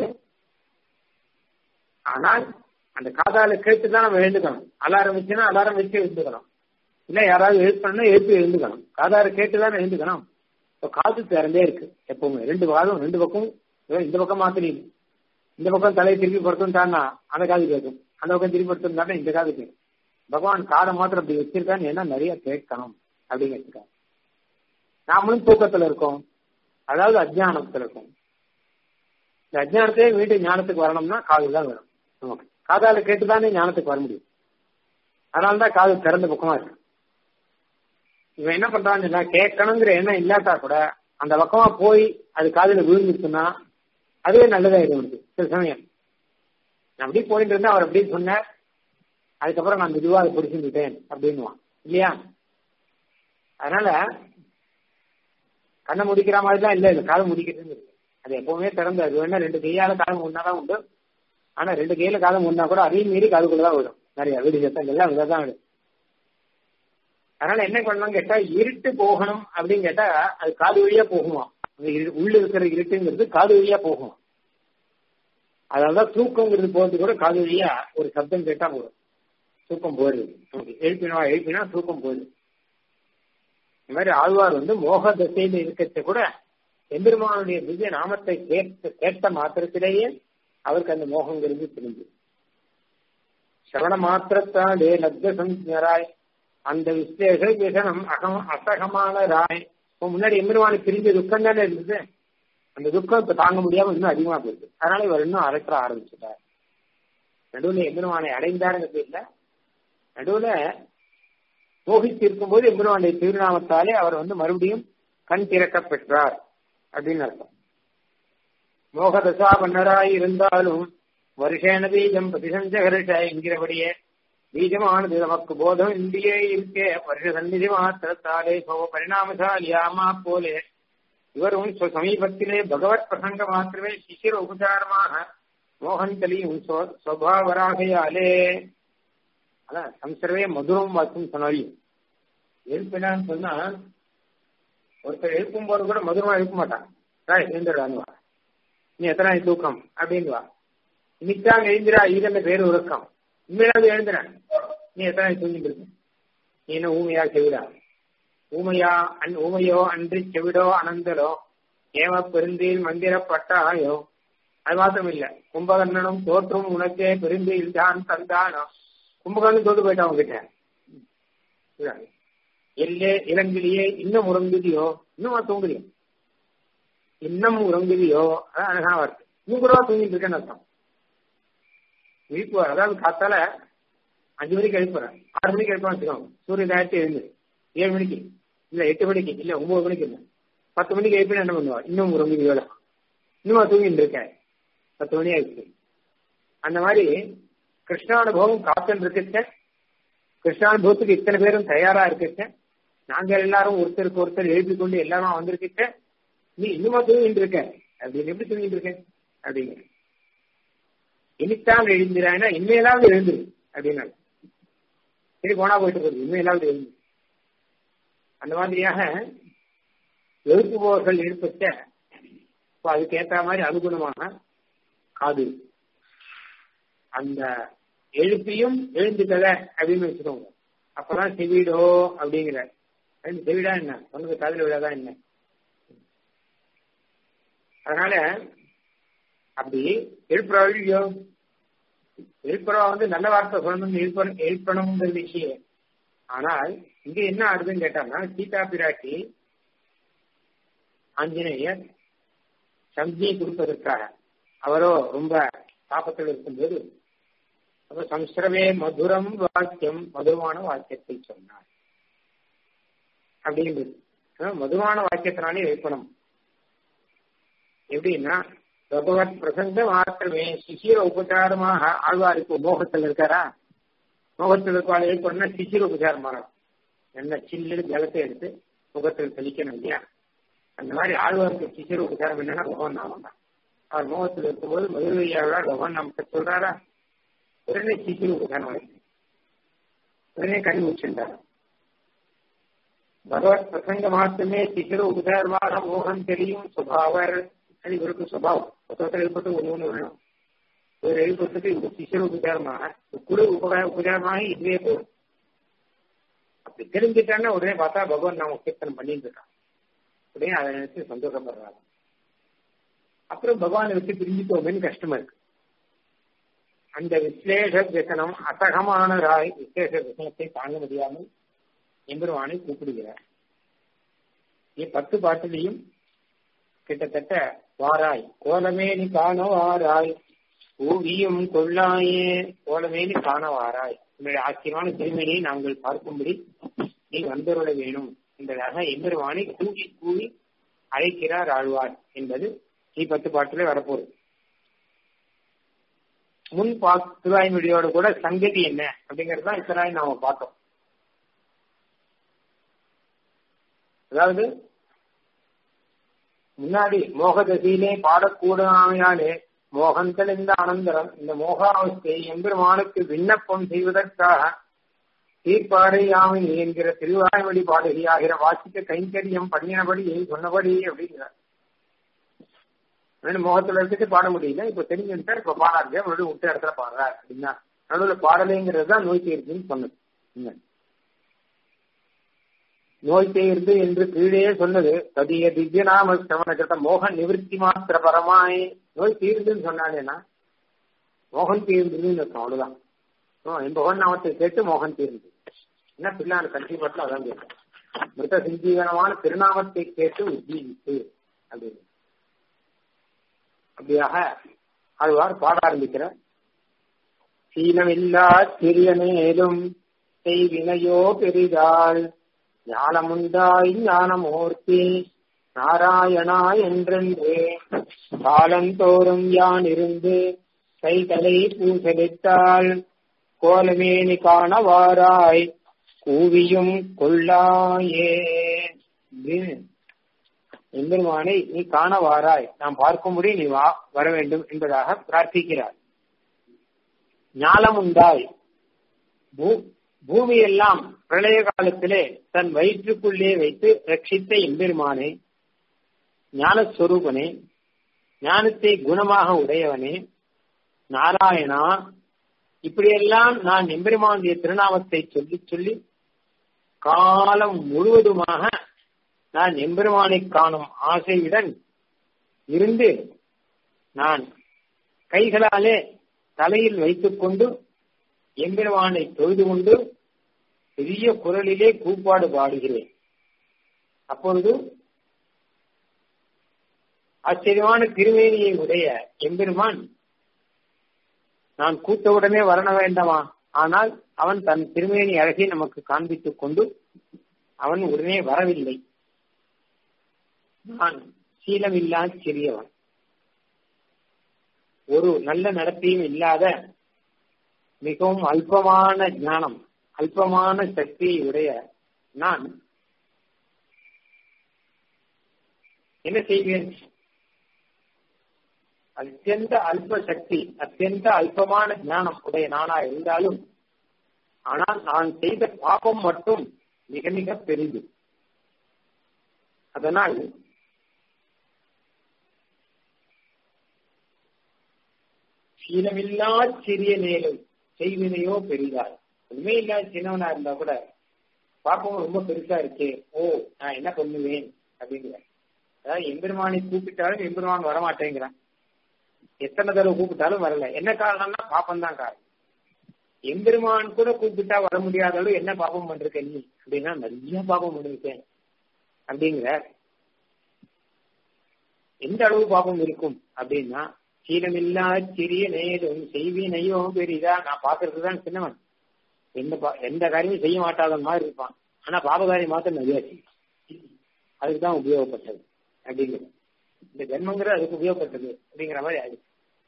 Speaker 1: ஆனால் அந்த காதால கேட்டு தான் நம்ம எழுந்துக்கணும் அலாரம் வச்சுன்னா அலாரம் வச்சு எழுந்துக்கணும் இல்ல யாராவது எழுப்பணும்னா எழுப்பி எழுந்துக்கணும் காதால கேட்டு தான் எழுந்துக்கணும் இப்போ காது திறந்தே இருக்கு எப்பவுமே ரெண்டு காதும் ரெண்டு பக்கம் இந்த பக்கம் மாத்திரம் இந்த பக்கம் தலையை திருப்பி படுத்துட்டான்னா அந்த காது கேட்கும் அந்த பக்கம் திருப்பி படுத்துட்டானா இந்த காது கேட்கும் பகவான் காதை மாத்திரம் அப்படி வச்சிருக்கான்னு ஏன்னா நிறைய கேட்கணும் அப்படின்னு வச்சிருக்காங்க நாமளும் தூக்கத்துல இருக்கோம் அதாவது அஜ்ஞானத்துல இருக்கும் இந்த அஜ்ஞானத்தையே வீட்டு ஞானத்துக்கு வரணும்னா காது தான் வேணும் நமக்கு காதால கேட்டுதானே ஞானத்துக்கு வர முடியும் அதனாலதான் காது திறந்த பக்கமா இருக்கு இவன் என்ன பண்றான்னு கேட்கணுங்கிற எண்ணம் இல்லாட்டா கூட அந்த பக்கமா போய் அது காதுல விழுந்துச்சுன்னா அதுவே நல்லதாயிடும் இருக்கு சில சமயம் நான் அப்படி போயிட்டு இருந்தா அவர் அப்படி சொன்னார் அதுக்கப்புறம் நான் மெதுவா அதை பிடிச்சிருந்துட்டேன் அப்படின்னுவான் இல்லையா அதனால கண்ணை முடிக்கிற மாதிரிலாம் இல்ல இது காது முடிக்கிறது இருக்கு அது எப்பவுமே திறந்து அது வேணா ரெண்டு கையால காலம் முன்னாதான் உண்டு ஆனா ரெண்டு கையில காலம் முன்னா கூட அதையும் மீறி காதுக்குள்ளதான் விடும் நிறைய வீடு சத்தம் எல்லாம் இதான் விடும் அதனால என்ன பண்ணலாம் கேட்டா இருட்டு போகணும் அப்படின்னு கேட்டா அது காது வழியா போகுமா உள்ள இருக்கிற இருட்டுங்கிறது காது வழியா போகும் அதனாலதான் தூக்கங்கிறது போறது கூட காது வழியா ஒரு சப்தம் கேட்டா போடும் தூக்கம் போயிடுது எழுப்பினா எழுப்பினா தூக்கம் போயிடுது இந்த மாதிரி ஆழ்வார் வந்து மோக தசையில இருக்கிறத கூட எம்பெருமானுடைய திவ்ய நாமத்தை கேட்ட கேட்ட மாத்திரத்திலேயே அவருக்கு அந்த மோகங்கிறது தெரிஞ்சு சிரவண மாத்திரத்தாலே லப்த சஞ்சராய் அந்த விசேஷ விசனம் அகம் அசகமான ராய் இப்போ முன்னாடி எம்பெருமானுக்கு பிரிஞ்ச துக்கம் தானே இருந்தது அந்த துக்கம் இப்ப தாங்க முடியாம இன்னும் அதிகமா போயிருக்கு அதனால இவர் இன்னும் அரற்ற ஆரம்பிச்சுட்டார் நடுவுல எம்பெருமானை அடைந்தாருங்கிறது இல்லை நடுவுல மோகித்து இருக்கும்போது எம்பெருமானுடைய திருநாமத்தாலே அவர் வந்து மறுபடியும் கண் திறக்க பெற்றார் அப்படின்னு அர்த்தம் மோகதசா பண்ணராய் இருந்தாலும் வருஷேன பீஜம் பிரதிசஞ்சகரிஷ என்கிறபடியே பீஜமானது நமக்கு போதம் இந்தியே இருக்கே வருஷ சந்நிதி மாத்திரத்தாலே சோ பரிணாமசாலியாமா போலே இவரும் சமீபத்திலே பகவத் பிரசங்க மாத்திரமே சிசிர உபச்சாரமாக மோகன் தெளியும் சுவாவராகையாலே அதான் சம்சரவே மதுரம் வாக்கும் சொன்னாலும் எழுப்பினான்னு சொன்னா ஒருத்தர் எழுப்பும் போது கூட மதுரமா எழுப்ப மாட்டான் எழுந்துடுறான்வா நீ எத்தனை தூக்கம் அப்படின்வா இன்னைக்குதான் எழுந்திரா இதென்ன பேரு உறக்கம் உண்மையிலாவது எழுந்துறேன் நீ எத்தனை தூங்கிட்டு இருக்க நீ என்ன ஊமையா செவிடா ஊமையா அன் ஊமையோ அன்றி செவிடோ அனந்தலோ ஏம பெருந்தில் மந்திரப்பட்டாயோ அது மாத்திரம் இல்ல கும்பகர்ணனும் தோற்றும் உனக்கே பெருந்தில் தான் தந்தானோ கும்பகர்ணன் தோத்து போயிட்டான் உங்ககிட்ட எல்லே இளங்கிலேயே இன்னும் உறங்குதியோ இன்னும் தூங்குறியோ இன்னும் உறங்குவியோ அதான் அழகான வார்த்தை இன்னும் கூடவா தூங்கிட்டு இருக்கேன்னு அர்த்தம் விழிப்பு அதாவது காத்தால அஞ்சு மணிக்கு எழுப்புறேன் ஆறு மணிக்கு எழுப்பான்னு வச்சுக்கோங்க சூரியன் தாயத்து எழுந்து ஏழு மணிக்கு இல்ல எட்டு மணிக்கு இல்ல ஒன்பது மணிக்கு இல்ல பத்து மணிக்கு எழுப்பினா என்ன பண்ணுவா இன்னும் உறங்குவியோ இன்னுமா தூங்கிட்டு இருக்கேன் பத்து மணி ஆயிடுச்சு அந்த மாதிரி கிருஷ்ணானுபவம் காத்துன்னு இருக்கச்ச கிருஷ்ணானுபவத்துக்கு இத்தனை பேரும் தயாரா இருக்கச்ச நாங்க எல்லாரும் ஒருத்தருக்கு ஒருத்தர் எழுதி கொண்டு எல்லாரும் வந்திருக்கச்ச நீ இன்னுமா தூங்கிட்டு இருக்க அப்படின்னு எப்படி தூங்கிட்டு இருக்க அப்படிங்க இனித்தான் எழுந்திராய்னா இனிமேலாவது எழுந்துரு அப்படின்னாங்க சரி போனா போயிட்டு போகுது இனிமேலாவது எழுந்து அந்த மாதிரியாக எழுப்புபவர்கள் எழுப்பச்ச இப்போ அதுக்கு ஏற்ற மாதிரி அனுகுணமாக காது அந்த எழுப்பியும் எழுந்துக்கல அப்படின்னு வச்சுக்கோங்க அப்பதான் செவிடோ அப்படிங்கிற செவிடா என்ன சொன்னது காதல் விழாதான் என்ன அதனால அப்படி எழுப்புறா இல்லையோ எழுப்புறவா வந்து நல்ல வார்த்தை சொல்லணும்னு எழுப்ப எழுப்பணுங்கிற விஷயம் ஆனால் இங்க என்ன ஆகுதுன்னு கேட்டாங்கன்னா சீதா பிராட்டி ஆஞ்சநேயர் சம்ஜியை கொடுப்பதற்காக அவரோ ரொம்ப தாபத்தில் இருக்கும்போது அப்ப சம்ஸ்ரவே மதுரம் வாக்கியம் மதுரமான வாக்கியத்தை சொன்னார் அப்படின்றது மதுவான வாக்கியத்தினாலே எழுப்பணும் எப்படின்னா பகவத் பிரசங்க மாத்திரமே சிசிர உபச்சாரமாக ஆழ்வாருக்கு மோகத்தில் இருக்காரா மோகத்தில் இருக்காள் எழுப்பணும்னா சிசிர உபச்சாரம் மாறும் என்ன சில்லு ஜலத்தை எடுத்து முகத்தில் தெளிக்கணும் இல்லையா அந்த மாதிரி ஆழ்வாருக்கு சிசிர உபச்சாரம் என்னன்னா பகவான் நாமம் தான் அவர் மோகத்தில் இருக்கும்போது மதுரையாளா பகவான் நமக்கு சொல்றாரா உடனே சிசிர உபச்சாரம் உடனே கண் முடிச்சிருந்தார் பகவத் பிரசங்க மாத்திரமே சிசிர உபச்சாரமாக மோகம் தெரியும் சுபாவர் அது இவருக்கு சுபாவம் ஒருத்தர் எழுப்பட்டு ஒன்று ஒன்று வேணும் ஒரு எழுப்பத்துக்கு இந்த சிசிர உபச்சாரமாக குழு உபகார உபச்சாரமாக இதுவே போதும் அப்படி தெரிஞ்சுட்டான்னா உடனே பார்த்தா பகவான் நாம கீர்த்தனம் பண்ணிட்டு இருக்கான் உடனே அதை நினைச்சு சந்தோஷப்படுறாங்க அப்புறம் பகவானை விட்டு பிரிஞ்சுட்டோமேன்னு கஷ்டமா இருக்கு அந்த விஸ்லேஷ விசனம் அசகமான ராய் விசேஷ விசனத்தை தாங்க முடியாமல் எம்பெருமானை கூப்பிடுகிறார் பத்து பாட்டிலையும் கிட்டத்தட்ட வாராய் கோலமேனி காண வாராய் ஊவியும் கொள்ளாயே கோலமேனி காண வாராய் உன்னுடைய ஆச்சரியமான திருமணியை நாங்கள் பார்க்கும்படி நீ வந்துருள வேணும் என்பதாக எம்பெருமானை கூவி கூவி அழைக்கிறார் ஆழ்வார் என்பது நீ பத்து பாட்டிலே வரப்போகுது முன் பா திருவாய்மொழியோட கூட சங்கதி என்ன அப்படிங்கறது தான் இத்தனை நாம பார்த்தோம் அதாவது முன்னாடி மோகதசையிலே பாடக்கூடாமையாலே மோகன் தெளிந்த அனந்தரம் இந்த மோகாவஸ்தையை எம்பெருமானுக்கு விண்ணப்பம் செய்வதற்காக தீர்ப்பாறையாமை என்கிற திருவாய்மொழி பாடகியாகிற வாசிக்க கைங்கரியம் பண்ணினபடி சொன்னபடி அப்படிங்கிறார் முகத்துல இருந்துட்டு பாட முடியல இப்ப தெரிஞ்சுட்டா இப்ப பாடாங்க மறுபடியும் விட்ட இடத்துல பாடுறார் அப்படின்னா நடுவில் பாடலைங்கிறது தான் நோய் தீர்ப்புன்னு சொன்னது நோய் தேர்ந்து என்று கீழே சொன்னது கதிய திவ்யநாம சிரவணகிருத்த மோகன் நிவர்த்தி மாத்திர பரமாய் நோய் தீர்ந்துன்னு சொன்னானேனா மோகன் தீர்ந்துன்னு இருக்கும் அவ்வளவுதான் என் பகவன் நாமத்தை கேட்டு மோகன் தீர்ந்து என்ன பிள்ளான கட்சி பட்டில அதான் கேட்டேன் மிருத சஞ்சீவனமான திருநாமத்தை கேட்டு உஜ்ஜீவித்து அப்படின்னு அப்படியாக ஆழ்வார் பாட ஆரம்பிக்கிற சீனமில்லா சிறிய மேலும் செய்வினையோ பெரிதாள் ஞானமுண்டாய் ஞானமூர்த்தி நாராயணா என்றென்று காலந்தோறும் யான் இருந்து கைகளை பூசலித்தாள் கோலமேனி காணவாராய் கூவியும் கொள்ளாயே எம்பெருமானை நீ காணவாராய் நாம் பார்க்கும்படி நீ வா வர வேண்டும் என்பதாக பிரார்த்திக்கிறார் ஞானம் உண்டாய் பூமியெல்லாம் பிரளய காலத்திலே தன் வயிற்றுக்குள்ளே வைத்து ரட்சித்த எம்பெருமானே ஞானஸ்வரூபனே ஞானத்தை குணமாக உடையவனே நாராயணா இப்படியெல்லாம் நான் எம்பெருமானுடைய திருநாமத்தை சொல்லி சொல்லி காலம் முழுவதுமாக நான் எம்பெருமானை காணும் ஆசையுடன் இருந்து நான் கைகளாலே தலையில் வைத்துக் கொண்டு எம்பெருமானை தொழுது கொண்டு பெரிய குரலிலே கூப்பாடு பாடுகிறேன் அப்பொழுது ஆச்சரியமான திருமேனியை உடைய எம்பெருமான் நான் கூத்தவுடனே வரண வேண்டாமா ஆனால் அவன் தன் திருமேனி அழகை நமக்கு காண்பித்துக் கொண்டு அவன் உடனே வரவில்லை நான் சீலமில்லா சிறியவன் ஒரு நல்ல நடத்தையும் இல்லாத மிகவும் அல்பமான ஞானம் அல்பமான சக்தியை உடைய நான் என்ன செய்வேன் அத்தியந்த அல்ப சக்தி அத்தியந்த அல்பமான ஞானம் உடைய நானா இருந்தாலும் ஆனால் நான் செய்த பாபம் மட்டும் மிக மிக பெரிது அதனால் சீலமில்லா சிறிய நேரம் செய்வினையோ பெரிதாய் உண்மையில்லா சின்னவனா இருந்தா கூட பாப்பம் ரொம்ப பெருசா இருக்கு ஓ நான் என்ன பண்ணுவேன் அப்படிங்கிற அதாவது எம்பெருமானை கூப்பிட்டாலும் எம்பெருமான் வரமாட்டேங்கிறான் எத்தனை தடவை கூப்பிட்டாலும் வரல என்ன காரணம்னா பாப்பம் தான் காரணம் எம்பெருமான் கூட கூப்பிட்டா வர முடியாதளவு என்ன பாப்பம் பண்றீங்க நீ அப்படின்னா நிறைய பாப்பம் பண்ணிருக்கேன் அப்படிங்கிற எந்த அளவு பாப்பம் இருக்கும் அப்படின்னா சீலமில்லா சிறிய நேரும் செய்வினையோ பெரிதா நான் பாக்குறதுதான் சின்னவன் எந்த எந்த காரியமும் செய்ய மாட்டாத மாதிரி இருப்பான் ஆனா பாபகாரியம் மாத்திரம் நிறைய செய்யும் அதுக்குதான் உபயோகப்பட்டது அப்படிங்கிறது இந்த ஜென்மங்கிறது அதுக்கு உபயோகப்பட்டது அப்படிங்கிற மாதிரி ஆயிடுச்சு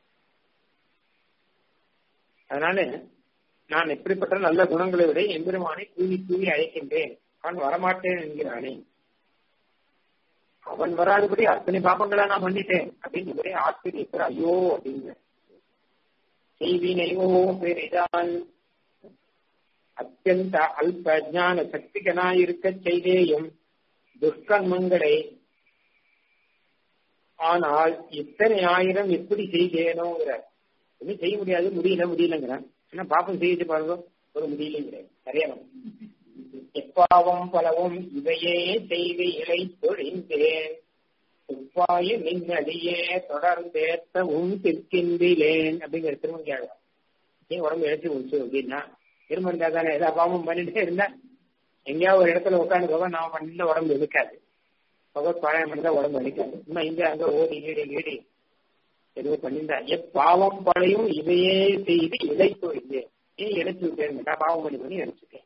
Speaker 1: அதனால நான் எப்படிப்பட்ட நல்ல குணங்களை விட எம்பெருமானை தூவி தூவி அழைக்கின்றேன் அவன் வரமாட்டேன் என்கிறானே அவன் வராதபடி அத்தனை பாப்பங்களா நான் பண்ணிட்டேன் அப்படின்னு ஒரே ஆச்சரியப்படுற ஐயோ அப்படிங்கிற செய்வினையோ பெரிதான் அத்தியந்த அல்ப ஞான சக்திகனாயிருக்க செய்தேயும் துஷ்கர்மங்களை ஆனால் இத்தனை ஆயிரம் எப்படி செய்தேனோங்கிற ஒன்னும் செய்ய முடியாது முடியல முடியலங்கிறான் ஆனா பாப்பம் செய்து பாருங்க ஒரு முடியலங்கிற சரியா எப்பாவும் பலவும் இவையே செய்து இலை தொழிந்தேன் துப்பாய நின்னடியே தொடர்ந்தேத்த உன் திருக்கின்றேன் அப்படிங்கிற திருமணம் ஏன் உடம்பு இழைச்சி முடிச்சு அப்படின்னா திரும்ப இருந்தா தானே ஏதாவது பாவம் பண்ணிட்டே இருந்தா எங்கேயாவது ஒரு இடத்துல உட்காந்து போக நான் பண்ணல உடம்பு எடுக்காது பகவத் பாராயணம் பண்ணா உடம்பு அடிக்காது இன்னும் இங்க அங்க ஓடி ஈடி ஈடி எதுவும் பண்ணியிருந்தா எப்பாவம் பழையும் இதையே செய்து இழைத்து வைத்தேன் ஏன் இழைச்சு விட்டேன் பாவம் பண்ணி பண்ணி இழைச்சுட்டேன்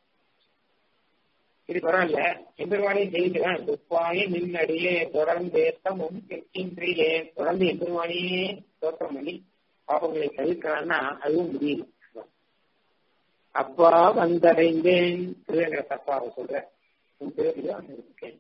Speaker 1: இது பரவாயில்ல எம்பெருமானையும் செய்கிறான் துப்பாய நின்னடியே தொடர்ந்து ஏத்தமும் தெற்கின்றிலே தொடர்ந்து எம்பெருமானையே தோற்றம் பண்ணி பாப்பங்களை தவிர்க்கிறான்னா அதுவும் முடியல அப்பா வந்தடைந்தேன் திருவேங்கிற தப்பாவை சொல்றேன் உன் பேருதான் இருக்கேன்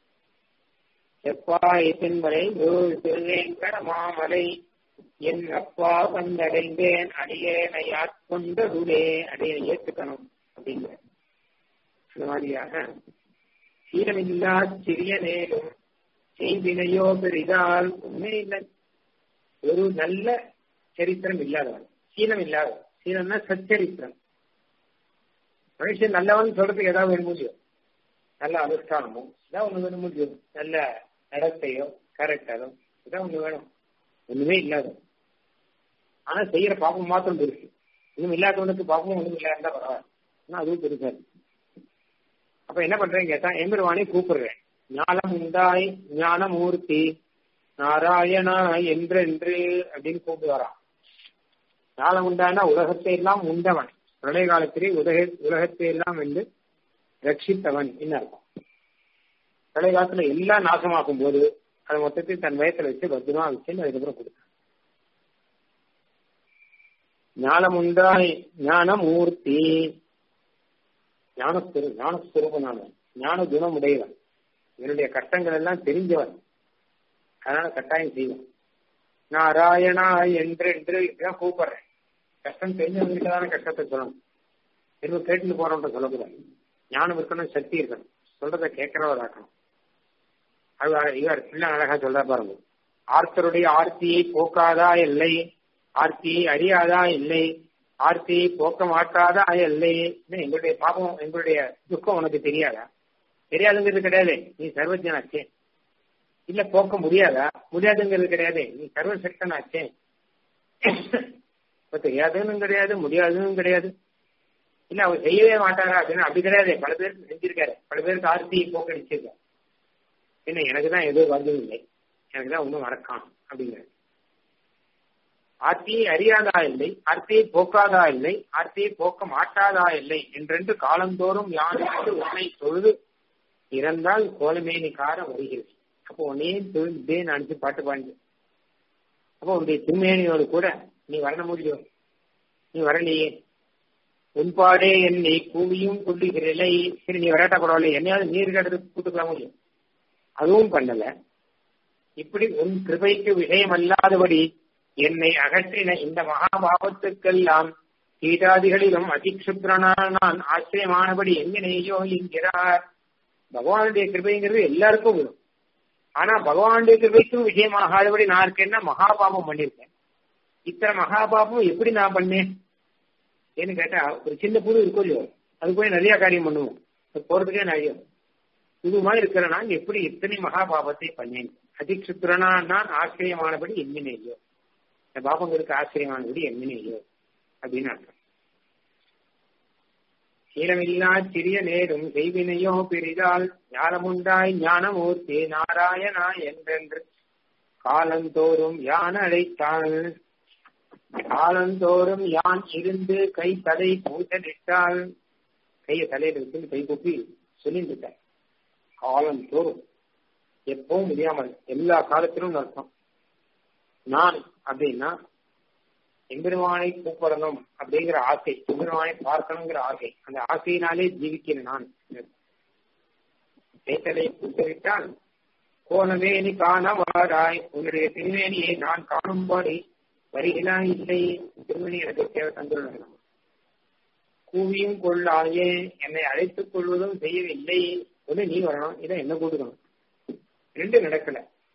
Speaker 1: செப்பாய் தென்மலை திருவேங்கட மாமலை என் அப்பா வந்தடைந்தேன் அடியேனை ஆட்கொண்டதுலே அடியை ஏற்றுக்கணும் அப்படிங்கிற இந்த மாதிரியாக சீரமில்லா சிறிய நேரும் செய்வினையோ பெரிதால் உண்மை இல்லை ஒரு நல்ல சரித்திரம் இல்லாதவன் சீனம் இல்லாதவன் சீனம்னா சச்சரித்திரம் மனுஷன் நல்லவன் சொல்றதுக்கு ஏதாவது வேணும் முடியும் நல்ல அனுஷ்டானமோ இதான் ஒண்ணு வேணும் முடியும் நல்ல நடத்தையோ கேரக்டரோ இதான் ஒண்ணு வேணும் ஒண்ணுமே இல்லாத ஆனா செய்யற பாப்பம் மாத்திரம் பெருசு இன்னும் இல்லாதவனுக்கு பாப்பமும் ஒண்ணும் இல்லாத பரவாயில்ல ஆனா அதுவும் பெருசா இருக்கு அப்ப என்ன பண்றேன் கேட்டா எம்பெருவானே கூப்பிடுறேன் ஞானம் உண்டாய் ஞானமூர்த்தி நாராயணா என்றென்று அப்படின்னு கூப்பிட்டு வரான் ஞானம் உண்டானா உலகத்தை எல்லாம் உண்டவன் பிரளய காலத்திலே உலக உலகத்தை எல்லாம் வந்து ரட்சித்தவன் என்ன அர்த்தம் பிரளய காலத்துல எல்லாம் நாசமாக்கும் போது அதை மொத்தத்தை தன் வயத்துல வச்சு பத்திரமா வச்சு அதுக்கப்புறம் கொடுத்தான் ஞானம் உண்டாய் ஞானமூர்த்தி ஞானஸ்வரு ஞானஸ்வரூபனானவன் ஞான குணம் உடையவன் என்னுடைய கஷ்டங்கள் எல்லாம் தெரிஞ்சவன் அதனால கட்டாயம் செய்வன் நாராயணா என்றென்று இப்படிதான் கூப்பிடுறேன் கஷ்டம் தெரிஞ்சவங்களுக்கு தானே கஷ்டத்தை சொல்லணும் திரும்ப கேட்டுட்டு போறவன்ட்ட சொல்லக்கூடாது ஞானம் இருக்கணும் சக்தி இருக்கணும் சொல்றத கேட்கிறவராக்கணும் அது இவர் இன்னும் அழகா சொல்ற பாருங்க ஆர்த்தருடைய ஆர்த்தியை போக்காதா இல்லை ஆர்த்தியை அறியாதா இல்லை ஆர்த்தியை போக்க மாட்டாதா இல்லை எங்களுடைய பாபம் எங்களுடைய துக்கம் உனக்கு தெரியாதா தெரியாதுங்கிறது கிடையாது நீ சர்வஜனாச்சே இல்ல போக்க முடியாதா முடியாதுங்கிறது கிடையாது நீ சர்வசக்தனாச்சே இப்ப தெரியாதுன்னு கிடையாது முடியாதுன்னு கிடையாது இல்ல அவர் செய்யவே மாட்டாரா அப்படின்னு அப்படி கிடையாது பல பேருக்கு செஞ்சிருக்காரு பல பேருக்கு ஆர்த்தியை போக்கடிச்சிருக்காரு என்ன எனக்கு தான் எதுவும் வந்தது இல்லை எனக்கு தான் ஒன்றும் வரக்கான் அப்படிங்கிற ஆர்த்தியை அறியாதா இல்லை ஆர்த்தியை போக்காதா இல்லை ஆர்த்தியை போக்க மாட்டாதா இல்லை என்றென்று காலந்தோறும் யானைக்கு உன்னை தொழுது இறந்தால் கோலமேனி கார வருகிறது அப்போ உன்னையே தொழுதே நினைச்சு பாட்டு பாண்டு அப்போ உன்னுடைய திருமேனியோடு கூட நீ வர முடியும் நீ வரலையே உன்பாடே என்னை கூவியும் கொள்ளுகிறலை சரி நீ வராட்டா பரவாயில்ல என்னையாவது நீர் கடத்துக்கு கூட்டுக்கலாம் முடியும் அதுவும் பண்ணல இப்படி உன் கிருபைக்கு விஷயம் அல்லாதபடி என்னை அகற்றின இந்த மகாபாவத்துக்கெல்லாம் கீட்டாதிகளிலும் அதிக்ஷுத்ரனான நான் ஆச்சரியமானபடி எங்கனையோ என்கிறார் பகவானுடைய கிருபைங்கிறது எல்லாருக்கும் வரும் ஆனா பகவானுடைய கிருபைக்கும் விஷயமாகாதபடி நான் இருக்கேன்னா மகாபாபம் பண்ணிருக்கேன் இத்தனை மகாபாபம் எப்படி நான் பண்ணேன் ஏன்னு கேட்டா ஒரு சின்ன புழு இருக்கும் இல்லையோ அது போய் நிறைய காரியம் பண்ணுவோம் அது போறதுக்கே நிறைய புது மாதிரி இருக்கிற நான் எப்படி இத்தனை மகாபாபத்தை பண்ணேன் அதிக்ஷுத்ரனா நான் ஆச்சரியமானபடி எண்ணினேயோ இந்த பாபங்களுக்கு ஆச்சரியமானபடி எண்ணினேயோ அப்படின்னு அர்த்தம் சீலமில்லா சிறிய நேரும் செய்வினையோ பெரிதால் ஞானமுண்டாய் ஞானமூர்த்தி நாராயணா என்றென்று காலந்தோறும் யான் அழைத்தாள் காலந்தோறும் யான் இருந்து கை தலை பூசலிட்டால் கையை தலையில வச்சு கை கூப்பி சொல்லிட்டு காலந்தோறும் எப்பவும் முடியாமல் எல்லா காலத்திலும் அர்த்தம் நான் அப்படின்னா எம்பெருமானை கூப்பிடணும் அப்படிங்கிற ஆசை எம்பெருமானை பார்க்கணுங்கிற ஆசை அந்த ஆசையினாலே ஜீவிக்கிற நான் கைத்தலை கூப்பிட்டால் கோணவேணி காண வாராய் உன்னுடைய திருவேணியை நான் காணும்படி வருகிறா இல்லை திருமணி எனக்கு தேவை தந்துள்ளனர் கூவியும் கொள்ளாயே என்னை அழைத்துக் கொள்வதும் செய்யவில்லை ஒண்ணு நீ வரணும் இதை என்ன கூட்டுக்கணும் ரெண்டு நடக்கல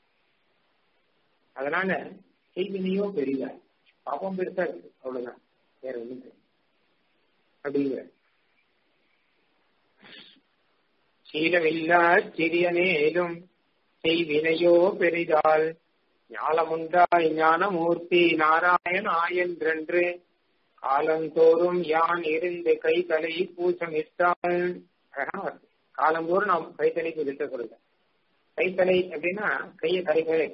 Speaker 1: அதனால செய்வினையோ பெரிதாய் பாப்பம் பெருசா இருக்கு அவ்வளவுதான் வேற ஒண்ணும் அப்படிங்கிற சீலமில்லா சிறிய நேரும் செய்வினையோ பெரிதால் ஞானமுண்டாய் ஞானமூர்த்தி நாராயணா என்றென்று காலந்தோறும் யான் இருந்து கை தலை பூசமிட்டால் காலந்தோறும் நாம் கைத்தலைக்கு விட்ட சொல்லுங்க கைத்தலை அப்படின்னா கையை தலைமையில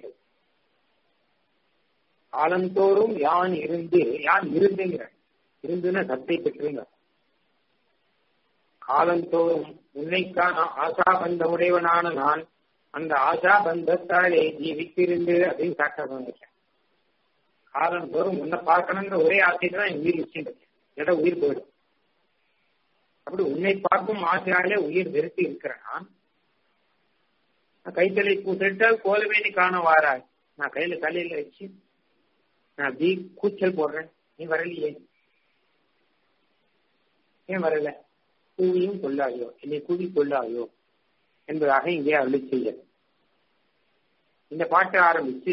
Speaker 1: காலந்தோறும் யான் இருந்து யான் இருந்துங்கிற இருந்துன்னா சத்தை பெற்றுங்க காலந்தோறும் உன்னைக்கான ஆசாபந்த உடையவனான நான் அந்த ஆசா பந்தத்தாலே ஜீவித்திருந்து அப்படின்னு காட்ட வந்துட்டேன் காலந்தோறும் உன்னை பார்க்கணுங்கிற ஒரே ஆசைக்கு தான் என் உயிர் வச்சுட்டு இட உயிர் போயிடும் அப்படி உன்னை பார்க்கும் ஆசையாலே உயிர் வெறுத்து இருக்கிறேன் நான் கைத்தலை பூசிட்டால் கோலவேணி காண வாராய் நான் கையில தலையில வச்சு நான் அப்படி கூச்சல் போடுறேன் நீ வரலையே ஏன் வரல கூவியும் கொள்ளாயோ என்னை கூவி கொள்ளாயோ என்பதாக இங்கே அருளி செய்ய இந்த பாட்டை ஆரம்பிச்சு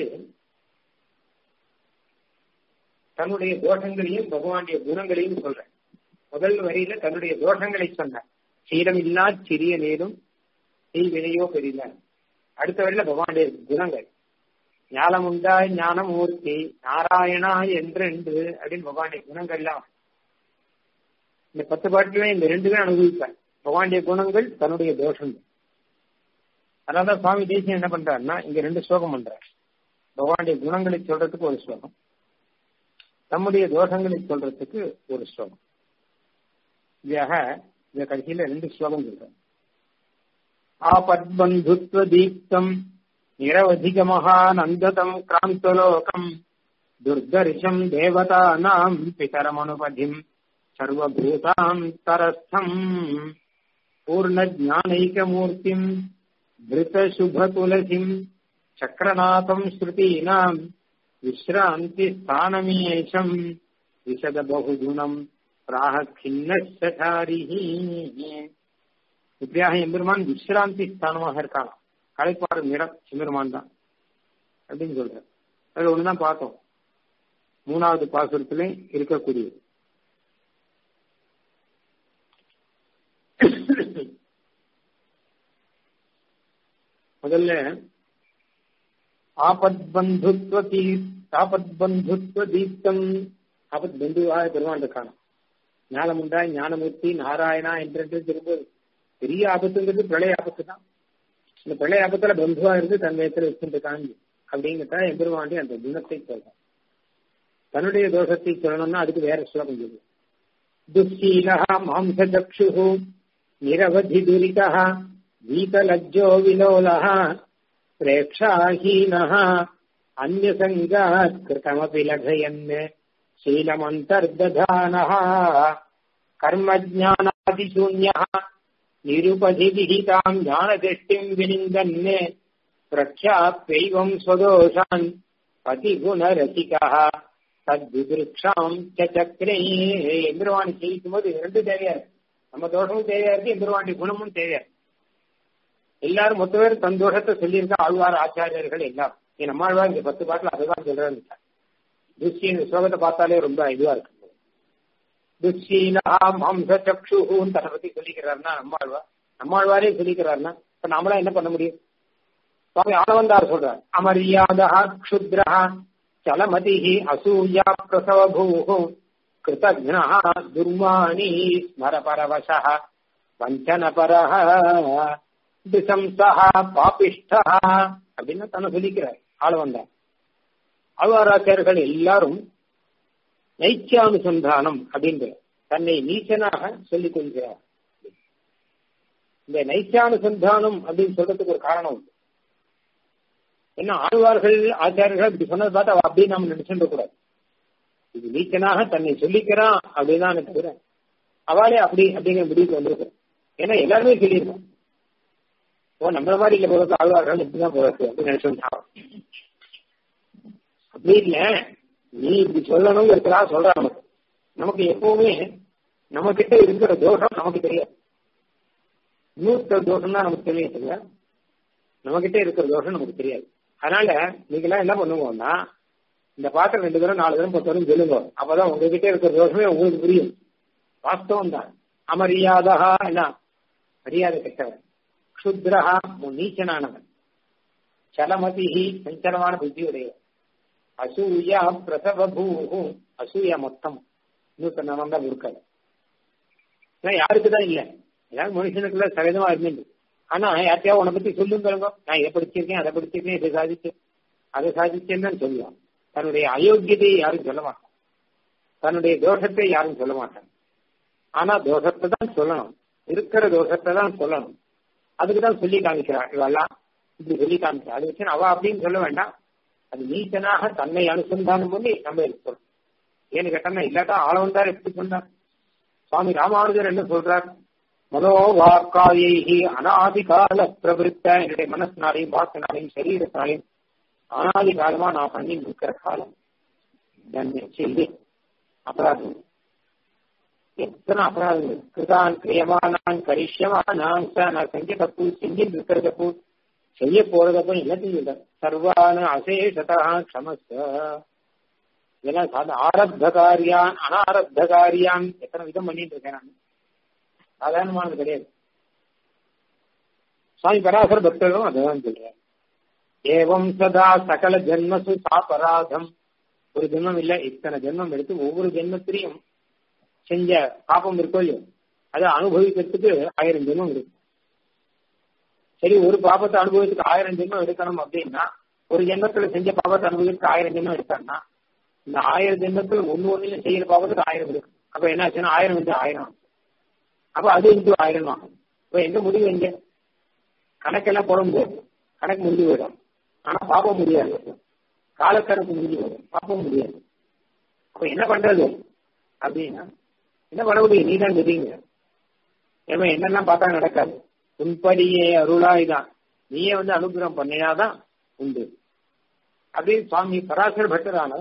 Speaker 1: தன்னுடைய தோஷங்களையும் பகவானுடைய குணங்களையும் சொல்றேன் முதல் வரியில தன்னுடைய தோஷங்களை சொன்ன சீரமில்லா சிறிய நேரும் செய்வினையோ பெரியல அடுத்த வரையில பகவானுடைய குணங்கள் ஞானம் உண்டாய் ஞானமூர்த்தி நாராயணா என்றென்று அப்படின்னு பகவானுடைய குணங்கள்லாம் இந்த பத்து பாட்டுல இந்த ரெண்டுமே அனுபவிப்பேன் பகவானுடைய குணங்கள் தன்னுடைய தோஷங்கள் அதனாலதான் சுவாமி தேசியம் என்ன பண்றாருன்னா இங்க ரெண்டு ஸ்லோகம் பண்றார் பகவானுடைய குணங்களை சொல்றதுக்கு ஒரு ஸ்லோகம் தம்முடைய தோஷங்களை சொல்றதுக்கு ஒரு ஸ்லோகம் இதாக இந்த கடைசியில ரெண்டு ஸ்லோகம் சொல்றார் ஆபத்பந்துத்வ தீப்தம் நிரவதிகமகானந்ததம் கிராந்தலோகம் துர்தர்ஷம் தேவதானாம் பிதரமனுபதிம் சர்வபூதாம் தரஸ்தம் பூர்ணஜானைகமூர்த்திம் धृतशुभतुलसीम् चक्रनाथम् श्रुतीनाम् विश्रान्तिस्थानमीशम् विशदबहुगुणम् प्राह खिन्नशाரிः இப்படியாக எம்பெருமான் விஸ்ராந்தி ஸ்தானமாக இருக்கான் களைப்பாடும் இடம் எம்பெருமான் தான் அப்படின்னு சொல்ற அது ஒண்ணுதான் பார்த்தோம் மூணாவது பாசுரத்திலே இருக்கக்கூடியது முதல்ல ஆபத் பந்துத்வ தீ ஆபத் பந்துத்வ தீப்தம் ஆபத் பந்துவாக பெருமான் இருக்கான ஞானம் உண்டாய் ஞானமூர்த்தி நாராயணா என்று திரும்ப பெரிய ஆபத்துங்கிறது பிரளய ஆபத்து தான் இந்த பிரளய ஆபத்துல பந்துவா இருந்து தன் வயத்துல வச்சுருக்காங்க
Speaker 2: அப்படிங்கிறத எம்பெருமாண்டி அந்த குணத்தை சொல்றான் தன்னுடைய தோஷத்தை சொல்லணும்னா அதுக்கு வேற ஸ்லோகம் சொல்லு துஷீலா மாம்சச்சு நிரவதி துரிதா வீதலஜ்ஜோ விலோலः प्रेक्षाहीनः अन्यसङ्गात् कृतमपि लघयन् शीलमन्तर्दधानः कर्मज्ञानादिशून्यः निरुपधिविहिताम् ज्ञानदृष्टिम् विनिन्दन् प्रख्याप्यैवम् स्वदोषान् பதிகுணரசிகா தத்விதிருக்ஷாம் சக்கரே எம்பெருவாணி செய்யும் போது ரெண்டு தேவையா இருக்கு நம்ம தோஷமும் தேவையா இருக்கு எம்பெருவாண்டி குணமும் தேவையா இருக்கு எல்லாரும் மொத்த பேர் தன் தோஷத்தை சொல்லியிருக்க ஆழ்வார் ஆச்சாரியர்கள் எல்லாம் என் நம்மாழ்வார் இந்த பத்து பாட்டில் அதுதான் சொல்றாரு துஷ்யின் ஸ்லோகத்தை பார்த்தாலே ரொம்ப இதுவா இருக்கு துஷீலா மாம்ச சக்ஷுன்னு தன்னை பத்தி சொல்லிக்கிறாருன்னா நம்மாழ்வார் நம்மாழ்வாரே சொல்லிக்கிறாருன்னா இப்ப நாமளா என்ன பண்ண முடியும் சுவாமி ஆனவந்தார் சொல்றார் அமரியாதா க்ஷுத்ரா சலமதி அசூயா பிரசவ பூ கிருதஜ்னா துர்மாணி ஸ்மரபரவச வஞ்சனபரஹ திசம்சா பாபிஷ்டா அப்படின்னு தன்னை சொல்லிக்கிறார் ஆளவந்தார் ஆழ்வாராச்சாரியர்கள் எல்லாரும் நைச்சானுசந்தானம் அப்படின்ற தன்னை நீச்சனாக சொல்லிக் கொள்கிறார் இந்த நைச்சானுசந்தானம் அப்படின்னு சொல்றதுக்கு ஒரு காரணம் உண்டு என்ன ஆழ்வார்கள் ஆச்சாரியர்கள் இப்படி சொன்னது பார்த்து அவ அப்படின்னு நம்ம நினைச்சுட்டு கூடாது இது நீச்சனாக தன்னை சொல்லிக்கிறான் அப்படிதான் தவிர அவளே அப்படி அப்படிங்கிற முடிவுக்கு வந்திருக்கிறோம் ஏன்னா எல்லாருமே சொல்லியிருக்கோம் ஓ நம்மள மாதிரி இல்ல போகிறது ஆழ்வார்கள் இப்படிதான் போகிறது அப்படின்னு நினைச்சுட்டான் அப்படி இல்ல நீ இப்படி சொல்லணும் இருக்கிறா சொல்ற நமக்கு நமக்கு எப்பவுமே நம்ம கிட்ட இருக்கிற தோஷம் நமக்கு தெரியாது இன்னொருத்தர் தோஷம் தான் நமக்கு தெரியாது நம்ம கிட்ட இருக்கிற தோஷம் நமக்கு தெரியாது அதனால நீங்களாம் என்ன பண்ணுவோம்னா இந்த பாத்திரம் ரெண்டு தரம் நாலு தரம் பத்து தரம் சொல்லுங்க அப்பதான் உங்ககிட்ட இருக்கிற தோஷமே உங்களுக்கு புரியும் வாஸ்தவம் தான் அமரியாதா என்ன மரியாதை கெட்டவன் க்ஷுத்ரஹா நீச்சனானவன் சலமதிஹி சஞ்சலமான புத்தியுடையவன் அசூயா பிரசவ பூஹு அசூயா மொத்தம் இன்னொருத்த நம்ம தான் இருக்காது யாருக்கு தான் இல்லை எல்லாரும் மனுஷனுக்குள்ள சகஜமா இருந்துட்டு ஆனா யார்த்தையாவது உன்னை பத்தி சொல்லுங்க நான் இதை படிச்சிருக்கேன் அதை படிச்சிருக்கேன் இதை சாதிச்சேன் அதை சாதிச்சேன்னு சொல்லுவான் தன்னுடைய அயோக்கியதையை யாரும் சொல்ல மாட்டான் தன்னுடைய தோஷத்தை யாரும் சொல்ல மாட்டாங்க ஆனா தோஷத்தை தான் சொல்லணும் இருக்கிற தோஷத்தை தான் சொல்லணும் அதுக்கு தான் சொல்லி காமிக்கிறான் இவெல்லாம் இப்படி சொல்லி காமிக்கிறான் அது வச்சு அவ அப்படின்னு சொல்ல வேண்டாம் அது நீச்சனாக தன்னை அனுசந்தானம் பண்ணி நம்ம இருக்கணும் ஏன்னு கேட்டா இல்லாட்டா ஆளவந்தார் எப்படி சொன்னார் சுவாமி ராமானுஜர் என்ன சொல்றார் மனோவாக்காயை அனாதிகால பிரவிற்த்த என்னுடைய மனசினாலையும் வாக்கினாலையும் சரீரத்தினாலையும் அனாதி காலமா நான் பண்ணி இருக்கிற காலம் செய்தி அபராதம் எத்தனை அபராதங்கள் கிருதான் கிரியமானான் கரிஷ்யமானான் நான் செஞ்ச தப்பு செஞ்சுட்டு இருக்கிற தப்பு செய்ய போறதப்போ எல்லாத்தையும் இல்லை சர்வான அசேஷதா க்ஷமஸ்த இதெல்லாம் சாத ஆரப்த காரியான் அனாரப்த காரியான் எத்தனை விதம் பண்ணிட்டு இருக்கேன் நான் சாதாரணமானது கிடையாது சுவாமி பராசர பக்தர்களும் அதான் சொல்றார் ஏவம் சதா சகல ஜென்மசு சாபராதம் ஒரு ஜென்மம் இல்ல இத்தனை ஜென்மம் எடுத்து ஒவ்வொரு ஜென்மத்திலையும் செஞ்ச பாப்பம் இருக்கோ இல்லையோ அதை அனுபவிக்கிறதுக்கு ஆயிரம் ஜென்மம் இருக்கு சரி ஒரு பாப்பத்தை அனுபவத்துக்கு ஆயிரம் ஜென்மம் எடுக்கணும் அப்படின்னா ஒரு ஜென்மத்துல செஞ்ச பாப்பத்தை அனுபவிக்கிறதுக்கு ஆயிரம் ஜென்மம் எடுத்தாங்கன்னா இந்த ஆயிரம் ஜென்மத்தில் ஒன்னு ஒண்ணு செய்யற பாப்பத்துக்கு ஆயிரம் இருக்கு அப்ப என்ன ஆச்சுன்னா ஆயிரம் வந்து ஆயிரம் அப்ப அது இன்ட்டு ஆயிரம் தான் இப்ப எங்க முடிவு எங்க கணக்கெல்லாம் போட முடியாது கணக்கு முடிஞ்சு போயிடும் ஆனா பாப்ப முடியாது காலக்கணக்கு முடிஞ்சு போயிடும் பாப்ப முடியாது அப்ப என்ன பண்றது அப்படின்னா என்ன பண்ண முடியும் நீ தான் தெரியுங்க ஏமா என்னெல்லாம் பார்த்தா நடக்காது உன்படியே அருளாய்தான் நீயே வந்து அனுகிரகம் பண்ணினாதான் உண்டு அப்படின்னு சுவாமி பராசர பட்டரான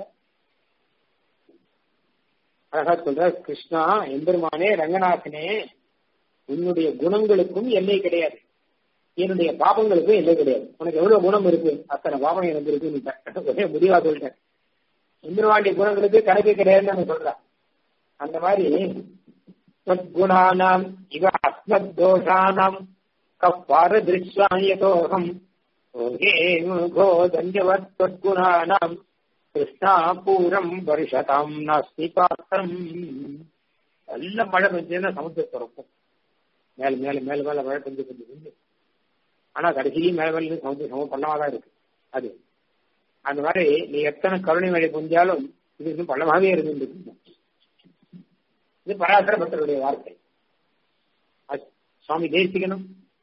Speaker 2: அழகா சொல்ற கிருஷ்ணா எம்பெருமானே ரங்கநாதனே உன்னுடைய குணங்களுக்கும் எல்லை கிடையாது என்னுடைய பாபங்களுக்கும் எல்லை கிடையாது உனக்கு எவ்வளவு குணம் இருக்கு அத்தனை பாபம் எனக்கு இருக்குன்னு ஒரே முடிவா சொல்லிட்டேன் எம்பெருமானுடைய குணங்களுக்கு கணக்கு கிடையாதுன்னு நான் சொல்றேன் அந்த மாதிரி சத்குணானாம் இவ அஸ்மத் தோஷானாம் கப்பார திருஷ்யாயதோகம் ஓகே கோ தஞ்சவத் சத்குணானாம் கிருஷ்ணா பூரம் வருஷதாம் நாஸ்தி பாத்திரம் நல்ல மழை பெஞ்சதுன்னா சமுத்திரத்தை இருக்கும் மேல மேல மேல மேல மழை பெஞ்சு பெஞ்சு பெஞ்சு ஆனா கடைசியும் மேல மேல சமுத்திரம் சமம் பண்ணாதான் இருக்கு அது அந்த மாதிரி நீ எத்தனை கருணை மழை புரிஞ்சாலும் இது இன்னும் பள்ளமாகவே இருந்துட்டு இது பராசர பக்தருடைய வார்த்தை சுவாமி தேசிகனும்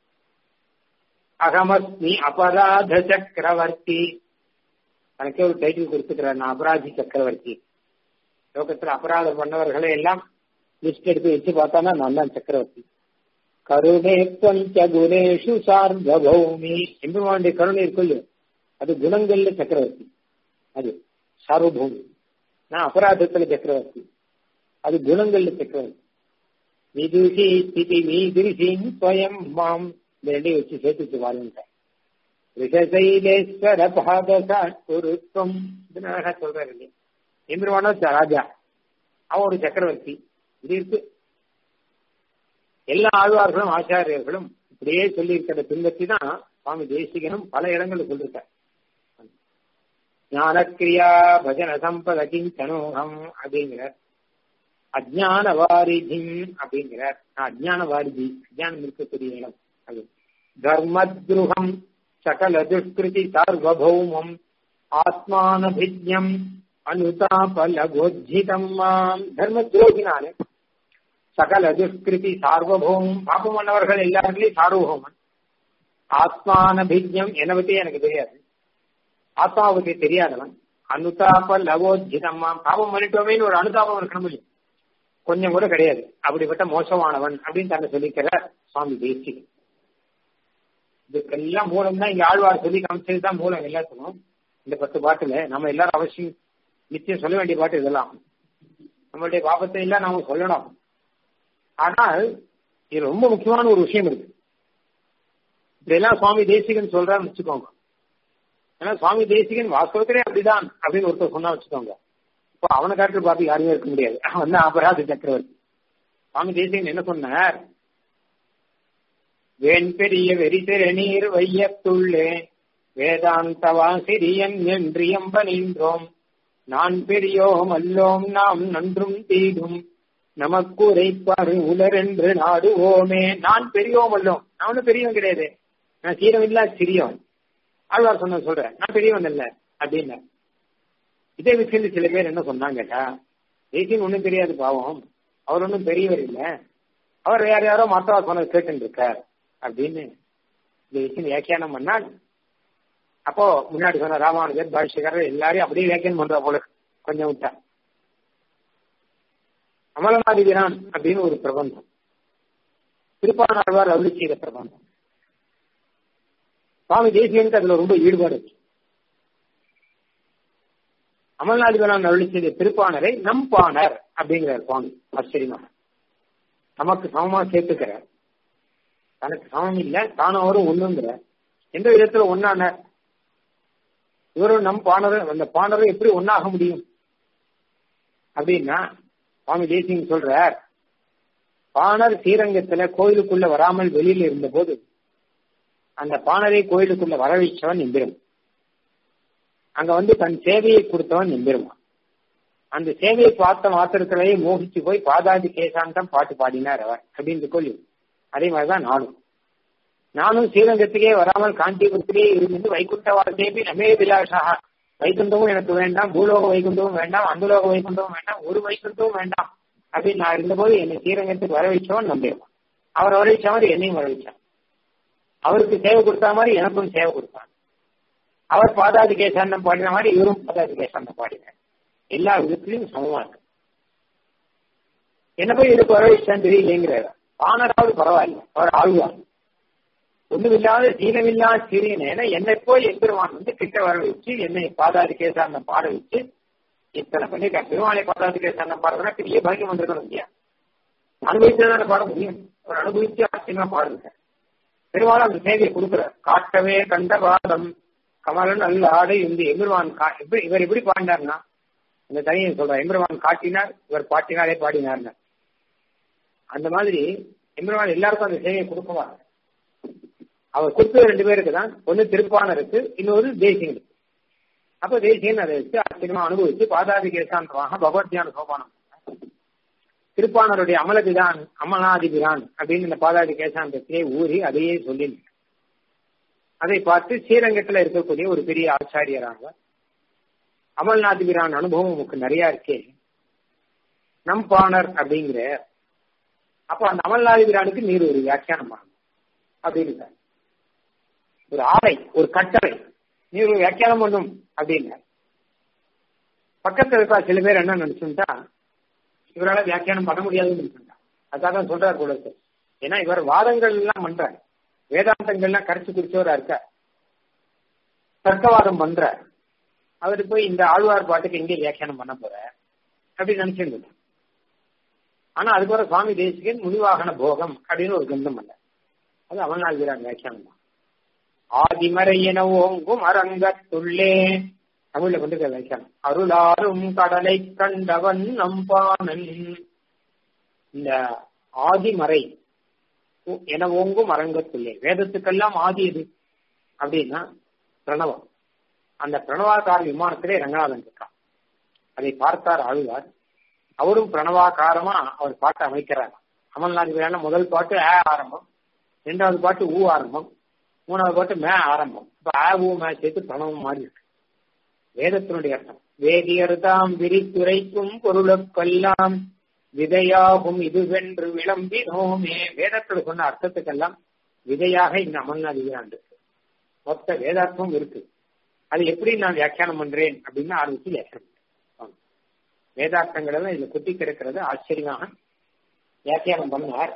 Speaker 2: அகமஸ்மி அபராத சக்கரவர்த்தி தனக்கே ஒரு டைட்டில் கொடுத்துக்கிறார் நான் அபராதி சக்கரவர்த்தி லோகத்துல அபராதம் பண்ணவர்களை எல்லாம் லிஸ்ட் எடுத்து வச்சு பார்த்தானா நான் தான் சக்கரவர்த்தி கருணே பஞ்ச குணேஷு சார்வபௌமி எம்பெருமானுடைய கருணை இருக்குல்ல அது குணங்கள்ல சக்கரவர்த்தி அது சார்வபௌமி நான் அபராதத்துல சக்கரவர்த்தி அது குணங்கள்ல சக்கரவர்த்தி விதுஷி ஸ்திதி மீதிருஷின் ஸ்வயம் மாம் இந்த ரெண்டையும் வச்சு சேர்த்து வச்சு வாழ்ந்துட்டேன் ரிஷசைலேஸ்வர பாதசாட்புருத்வம் இது அழகா சொல்றாரு இல்லையா எம்பெருமானோ ராஜா அவன் ஒரு சக்கரவர்த்தி இது இருக்கு எல்லா ஆழ்வார்களும் ஆச்சாரியர்களும் இப்படியே சொல்லி இருக்கிற பின்பற்றி தான் சுவாமி தேசிகனும் பல இடங்களில் சொல்லிருக்கார் ஞானக்கிரியா பஜன சம்பத கிஞ்சனோகம் அப்படிங்கிறார் அஜான வாரிதிம் அப்படிங்கிறார் அஜான வாரிதி அஜானம் இருக்கக்கூடிய இடம் அது தர்மத்ருகம் சகல துஷ்கிருதி சார்வபௌமம் ஆத்மானபிஜம் அனுதாபலகோஜிதம் மாம் தர்ம துரோகினாலே சகல துஷ்கிருதி சார்வபௌமம் பாபம் பண்ணவர்கள் எல்லாருமே சார்வபௌமன் ஆத்மானபிஜம் என்னை பத்தி எனக்கு தெரியாது ஆத்மாவை பத்தி தெரியாதவன் அனுதாப லவோஜிதம் மாம் பாபம் பண்ணிட்டோமேன்னு ஒரு அனுதாபம் இருக்கணும் இல்லையா கொஞ்சம் கூட கிடையாது அப்படிப்பட்ட மோசமானவன் அப்படின்னு தன்னை சொல்லிக்கிற சுவாமி தேசிகன் இதுக்கெல்லாம் மூலம் தான் இங்க ஆழ்வார் சொல்லி காமிச்சது தான் மூலம் எல்லாத்துக்கும் இந்த பத்து பாட்டுல நம்ம எல்லாரும் அவசியம் நிச்சயம் சொல்ல வேண்டிய பாட்டு இதெல்லாம் நம்மளுடைய பாபத்தை எல்லாம் நாம சொல்லணும் ஆனால் இது ரொம்ப முக்கியமான ஒரு விஷயம் இருக்கு இதெல்லாம் சுவாமி தேசிகன் சொல்றான்னு வச்சுக்கோங்க ஏன்னா சுவாமி தேசிகன் வாஸ்தவத்திலே அப்படிதான் அப்படின்னு ஒருத்தர் சொன்னா வச்சுக்கோங்க இப்போ அவனை காட்டு பார்த்து யாருமே இருக்க முடியாது அவன் தான் அபராத சக்கரவர்த்தி சுவாமி தேசிகன் என்ன சொன்னார் வேன் பெரிய வெறிதிர நீர் வையத்துள்ளே வேதாந்த வாசிரியன் என்றியம்ப நின்றோம் நான் பெரியோம் அல்லோம் நாம் நன்றும் தீடும் நமக்கு உரைப்பாரு உலரென்று நாடுவோமே நான் பெரியோம் அல்லோம் நான் ஒன்னும் பெரியவன் கிடையாது நான் சீரம் இல்ல சிறியவன் ஆழ்வார் சொன்ன சொல்றேன் நான் பெரியவன் இல்ல அப்படின்னு இதே விஷயம் சில பேர் என்ன சொன்னாங்க கேட்டா தேசியன் ஒண்ணும் தெரியாது பாவம் அவர் ஒன்றும் பெரியவர் இல்ல அவர் யார் யாரோ மத்தவா சொன்னது கேட்டு இருக்கார் அப்படின்னு இந்த விஷயம் வியாக்கியானம் பண்ணால் அப்போ முன்னாடி சொன்ன ராமானுஜர் பாஷ்யக்காரர் எல்லாரையும் அப்படியே வியாக்கியானம் பண்றா போல கொஞ்சம் விட்டா அமலநாதிகிறான் அப்படின்னு ஒரு பிரபந்தம் திருப்பாணாழ்வார் அருளி செய்த பிரபந்தம் சுவாமி தேசியனுக்கு அதுல ரொம்ப ஈடுபாடு இருக்கு அமல்நாதிபரான் அருளி செய்த திருப்பாணரை நம் பாணர் அப்படிங்கிறார் சுவாமி ஆச்சரியமா நமக்கு சமமா சேர்த்துக்கிறார் தனக்கு சமம் இல்ல தானும் அவரும் ஒண்ணுங்கிற எந்த விதத்துல ஒன்னான இவரும் நம் பாணரும் அந்த பாணரும் எப்படி ஒன்னாக முடியும் அப்படின்னா சுவாமி தேசியம் சொல்றார் பாணர் ஸ்ரீரங்கத்துல கோயிலுக்குள்ள வராமல் வெளியில இருந்த போது அந்த பாணரை கோயிலுக்குள்ள வரவைச்சவன் எம்பெரும் அங்க வந்து தன் சேவையை கொடுத்தவன் எம்பெருமான் அந்த சேவையை பார்த்த மாத்திரத்திலேயே மோகிச்சு போய் பாதாதி கேசாந்தம் பாட்டு பாடினார் அவர் அப்படின்னு சொல்லி அதே மாதிரிதான் நானும் நானும் ஸ்ரீரங்கத்துக்கே வராமல் காஞ்சிபுரத்திலே இருந்து வைகுண்ட வாசேபி நமே விலாசா வைகுண்டமும் எனக்கு வேண்டாம் பூலோக வைகுண்டமும் வேண்டாம் அந்தலோக வைகுண்டமும் வேண்டாம் ஒரு வைகுண்டமும் வேண்டாம் அப்படின்னு நான் இருந்தபோது என்னை ஸ்ரீரங்கத்துக்கு வர வச்சவன் நம்பிடுவான் அவர் வர வச்ச மாதிரி என்னையும் வர வச்சான் அவருக்கு சேவை கொடுத்தா மாதிரி எனக்கும் சேவை கொடுத்தான் அவர் பாதாதி கேசாந்தம் பாடின மாதிரி இவரும் பாதாதி கேசாந்தம் பாடினார் எல்லா விதத்திலையும் சமமா இருக்கு என்ன போய் இதுக்கு வர வச்சான் தெரியலேங்கிறார் ஆனராவது பரவாயில்ல அவர் ஆழ்வார் ஒண்ணுமில்லாத சீனமில்லாத சிறியன் என என்னை போய் எம்பெருமான் வந்து கிட்ட வர வச்சு என்னை பாதாதி கேசாந்தம் பாட வச்சு இத்தனை பண்ணிருக்கேன் பெருமாளை பாதாதி கேசாந்தம் பாடுறதுனா பெரிய பாக்கியம் வந்திருக்கணும் இல்லையா அனுபவிச்சுதான் பாட முடியும் ஒரு அனுபவிச்சு ஆச்சரியமா பாடுங்க பெருமாள் அந்த சேவையை கொடுக்கிறார் காட்டவே கண்ட பாதம் கமலன் அல்ல ஆடை இந்த எம்பெருமான் இவர் எப்படி பாடினார்னா இந்த தனியை சொல்ற எம்பெருமான் காட்டினார் இவர் பாட்டினாரே பாடினார் அந்த மாதிரி எம்பெருமான் எல்லாருக்கும் அந்த சேவையை கொடுக்குவாங்க அவர் கொடுத்தது ரெண்டு பேருக்கு தான் ஒன்னு திருப்பானருக்கு இன்னொரு தேசியனுக்கு அப்ப தேசியன் அதை வச்சு ஆச்சரியமா அனுபவிச்சு பாதாதி கேசாந்தமாக பகவத்யான சோபானம் திருப்பானருடைய அமலபிதான் அமலாதிபிரான் அப்படின்னு இந்த பாதாதி கேசாந்தத்திலே ஊறி அதையே சொல்லி அதை பார்த்து ஸ்ரீரங்கத்துல இருக்கக்கூடிய ஒரு பெரிய ஆச்சாரியராக அமல்நாத் பிரான் அனுபவம் உங்களுக்கு நிறைய இருக்கே நம் பாணர் அப்படிங்கிற அப்ப அந்த அமல்நாத் பிரானுக்கு நீர் ஒரு வியாக்கியானம் பண்ணணும் அப்படின்னு ஒரு ஆலை ஒரு கட்டளை நீர் ஒரு வியாக்கியானம் பண்ணும் அப்படின்னு பக்கத்துல இருக்கா சில பேர் என்ன நினைச்சுட்டா இவரால வியாக்கியானம் பண்ண முடியாதுன்னு நினைச்சுட்டா அதான் தான் சொல்றாரு கூட ஏன்னா இவர் வாதங்கள் எல்லாம் பண்றாரு வேதாந்தங்கள்லாம் கரைச்சு குடிச்சவரா இருக்க தர்க்கவாதம் பண்ற அவரு போய் இந்த ஆழ்வார் பாட்டுக்கு எங்கே வியாக்கியானம் பண்ண போற அப்படின்னு நினைச்சிருந்தது ஆனா அதுக்கப்புறம் சுவாமி தேசிகன் முனிவாகன போகம் அப்படின்னு ஒரு கிரந்தம் பண்ண அது அவனால் வீரான் வியாக்கியானம் தான் ஆதிமறை என ஓங்கும் அரங்கத்துள்ளே தமிழ்ல கொண்டு வியாக்கியானம் அருளாரும் கடலை கண்டவன் நம்பானன் இந்த ஆதிமறை என ஓங்கும் அரங்கத்துள்ளே வேதத்துக்கெல்லாம் ஆதி எது அப்படின்னா பிரணவம் அந்த பிரணவாகார விமானத்திலே ரங்கநாதன் இருக்கான் அதை பார்த்தார் ஆழ்வார் அவரும் பிரணவாகாரமா அவர் பாட்டை அமைக்கிறார் அமல்நாத் விழான முதல் பாட்டு ஆ ஆரம்பம் ரெண்டாவது பாட்டு ஊ ஆரம்பம் மூணாவது பாட்டு மே ஆரம்பம் இப்ப ஆ ஊ மே சேர்த்து பிரணவம் மாறி இருக்கு வேதத்தினுடைய அர்த்தம் வேதியர்தாம் விரித்துரைக்கும் பொருளுக்கெல்லாம் விதையாகும் இதுவென்று விளம்பினோமே வேதத்துல சொன்ன அர்த்தத்துக்கெல்லாம் விதையாக இந்த அமல்நாத் விழான் இருக்கு மொத்த வேதார்த்தம் இருக்கு அது எப்படி நான் வியாக்கியானம் பண்றேன் அப்படின்னு ஆரம்பிச்சு வியாக்கியானம் வேதார்த்தங்கள் எல்லாம் இதுல குட்டி கிடக்கிறது ஆச்சரியமாக வியாக்கியானம் பண்ணார்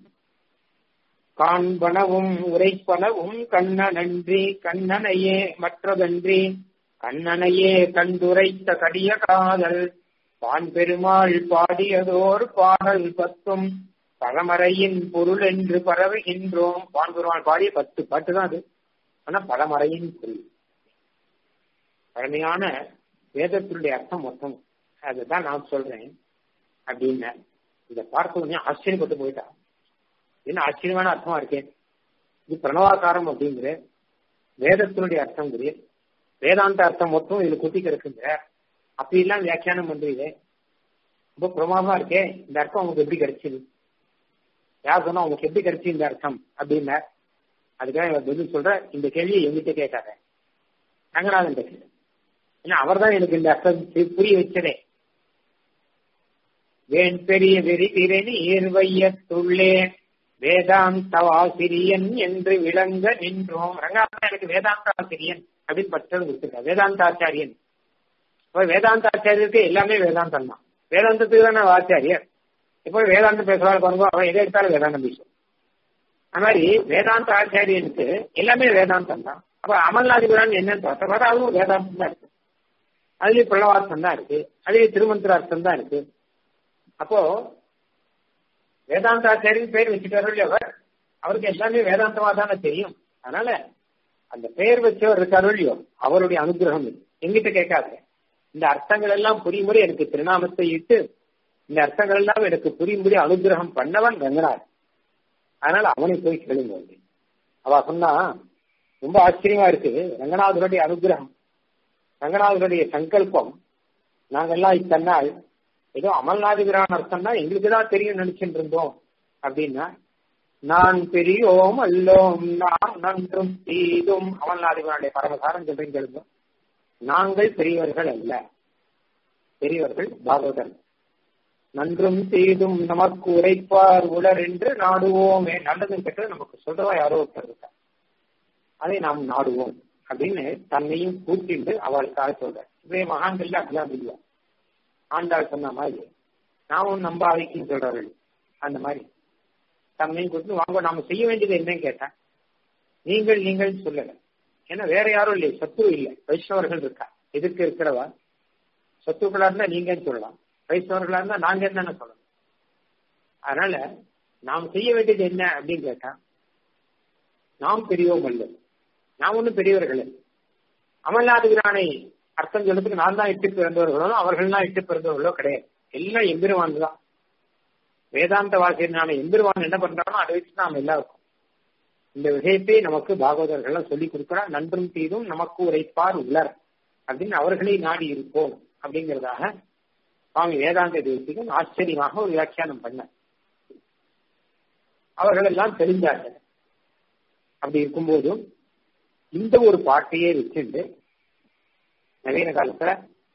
Speaker 2: காண்பனவும் உரைப்பனவும் கண்ணனன்றி கண்ணனையே மற்றதன்றி கண்ணனையே கண்டுரைத்த கடிய காதல் பான் பெருமாள் பாடியதோர் பாடல் பத்தும் பழமறையின் பொருள் என்று பரவுகின்றோம் பான் பெருமாள் பாடிய பத்து பாட்டு தான் அது ஆனா பழமறையின் பொருள் பழமையான வேதத்தினுடைய அர்த்தம் மொத்தம் அதுதான் நான் சொல்றேன் அப்படின்னு இதை பார்த்த உடனே ஆச்சரியப்பட்டு போயிட்டா என்ன ஆச்சரியமான அர்த்தமா இருக்கேன் இது பிரணவாகாரம் அப்படிங்கிற வேதத்தினுடைய அர்த்தம் வேதாந்த அர்த்தம் மொத்தம் இதுல குத்தி கிடக்குங்க அப்படி எல்லாம் வியாக்கியானம் பண்றீங்க ரொம்ப பிரமாதமா இருக்கே இந்த அர்த்தம் உங்களுக்கு எப்படி கிடைச்சது யார் சொன்னா உங்களுக்கு எப்படி கிடைச்சு இந்த அர்த்தம் அப்படின்னா அதுக்காக பதில் சொல்ற இந்த கேள்வியை எங்கிட்ட கேட்காத ரங்கநாதன் கேட்குது ஏன்னா அவர் தான் எனக்கு இந்த அர்த்தம் புரிய வச்சதே வேன் பெரிய வெறி திரணி ஈர்வையத்துள்ளே வேதாந்த ஆசிரியன் என்று விளங்க நின்றோம் ரங்கநாதன் எனக்கு வேதாந்த ஆசிரியன் அப்படின்னு பட்டம் கொடுத்துருக்க வேதாந்த ஆச்சாரியன் இப்போ வேதாந்த ஆச்சாரியருக்கு எல்லாமே வேதாந்தம் தான் வேதாந்தத்துக்கு தானே ஆச்சாரியர் இப்போ வேதாந்தம் பேசுவாரு பாருங்க அவன் எதை எடுத்தாலும் வேதாந்தம் பேசுவான் அது மாதிரி வேதாந்த ஆச்சாரியனுக்கு எல்லாமே வேதாந்தம் தான் அப்ப அமல்நாதிபுரான் என்னன்னு பார்த்தா பார்த்தா அதுவும் வேதாந்தம் தான் இருக்கு அதுலயும் பிரணவார்த்தம் தான் இருக்கு அதுலயும் திருமந்திரார்த்தம் தான் இருக்கு அப்போ வேதாந்தாச்சாரியன் பேர் வச்சுட்டாரு இல்லையா அவர் அவருக்கு எல்லாமே வேதாந்தமா தானே தெரியும் அதனால அந்த பெயர் வச்சவர் இருக்காரு இல்லையோ அவருடைய அனுகிரகம் இது எங்கிட்ட கேட்காது இந்த அர்த்தங்கள் எல்லாம் புரியும்படி எனக்கு திருநாமத்தை இட்டு இந்த அர்த்தங்கள் எல்லாம் எனக்கு புரியும்படி அனுகிரகம் பண்ணவன் ரங்கநாத் அதனால அவனை போய் கேளுங்க அவ சொன்னா ரொம்ப ஆச்சரியமா இருக்கு ரங்கநாதனுடைய அனுகிரகம் ரங்கநாதனுடைய சங்கல்பம் நாங்கெல்லாம் இத்தனால் ஏதோ அமல்நாதிபிரான் அர்த்தம்னா எங்களுக்கு தான் தெரியும் நினைச்சுட்டு இருந்தோம் அப்படின்னா நான் பெரியோம் அல்லோம் நாம் நன்றும் தீதும் அமல்நாதிபிரானுடைய பரமசாரம் சொல்றேன் கேளுங்க நாங்கள் பெரியவர்கள் அல்ல பெரியவர்கள் பாகவதன் நன்றும் தீதும் நமக்கு உரைப்பார் உலர் என்று நாடுவோமே நல்லதும் கெட்டது நமக்கு சொல்றதா யாரோ ஒருத்தர் இருக்கா அதை நாம் நாடுவோம் அப்படின்னு தன்னையும் கூட்டிட்டு அவளுக்காக சொல்ற இதே மகான்கள் அப்படிலாம் இல்லையா ஆண்டாள் சொன்ன மாதிரி நாமும் நம்ப அவைக்குன்னு சொல்றார்கள் அந்த மாதிரி தன்னையும் கூட்டு வாங்க நாம செய்ய வேண்டியது என்னன்னு கேட்டேன் நீங்கள் நீங்கள் சொல்லல ஏன்னா வேற யாரும் இல்லையே சத்துரு இல்லை வைஷ்ணவர்கள் இருக்கா எதுக்கு இருக்கிறவா சத்துருக்களா இருந்தா நீங்கன்னு சொல்லலாம் வைஷ்ணவர்களா இருந்தா நாங்க என்னன்னு சொல்லணும் அதனால நாம் செய்ய வேண்டியது என்ன அப்படின்னு கேட்டா நாம் பெரியவோம் அல்ல நாம் ஒன்றும் பெரியவர்கள் அமல்நாத வீரானை அர்த்தம் சொல்றதுக்கு நான் தான் இட்டு பிறந்தவர்களோ அவர்கள்லாம் இட்டு பிறந்தவர்களோ கிடையாது எல்லாம் எம்பெருவான் தான் வேதாந்த வாசியனான எம்பெருவான் என்ன பண்றானோ அதை வச்சு நாம் எல்லாருக்கும் இந்த விஷயத்தை நமக்கு பாகவதர்கள் சொல்லி கொடுக்கிறா நன்றும் தீதும் நமக்கு உரைப்பார் உலர் அப்படின்னு அவர்களை நாடி இருப்போம் அப்படிங்கிறதாக சுவாமி வேதாந்த தேசிகன் ஆச்சரியமாக ஒரு வியாக்கியானம் பண்ண அவர்கள் எல்லாம் தெரிஞ்சார்கள் அப்படி இருக்கும்போதும் இந்த ஒரு பாட்டையே வச்சுட்டு நவீன காலத்துல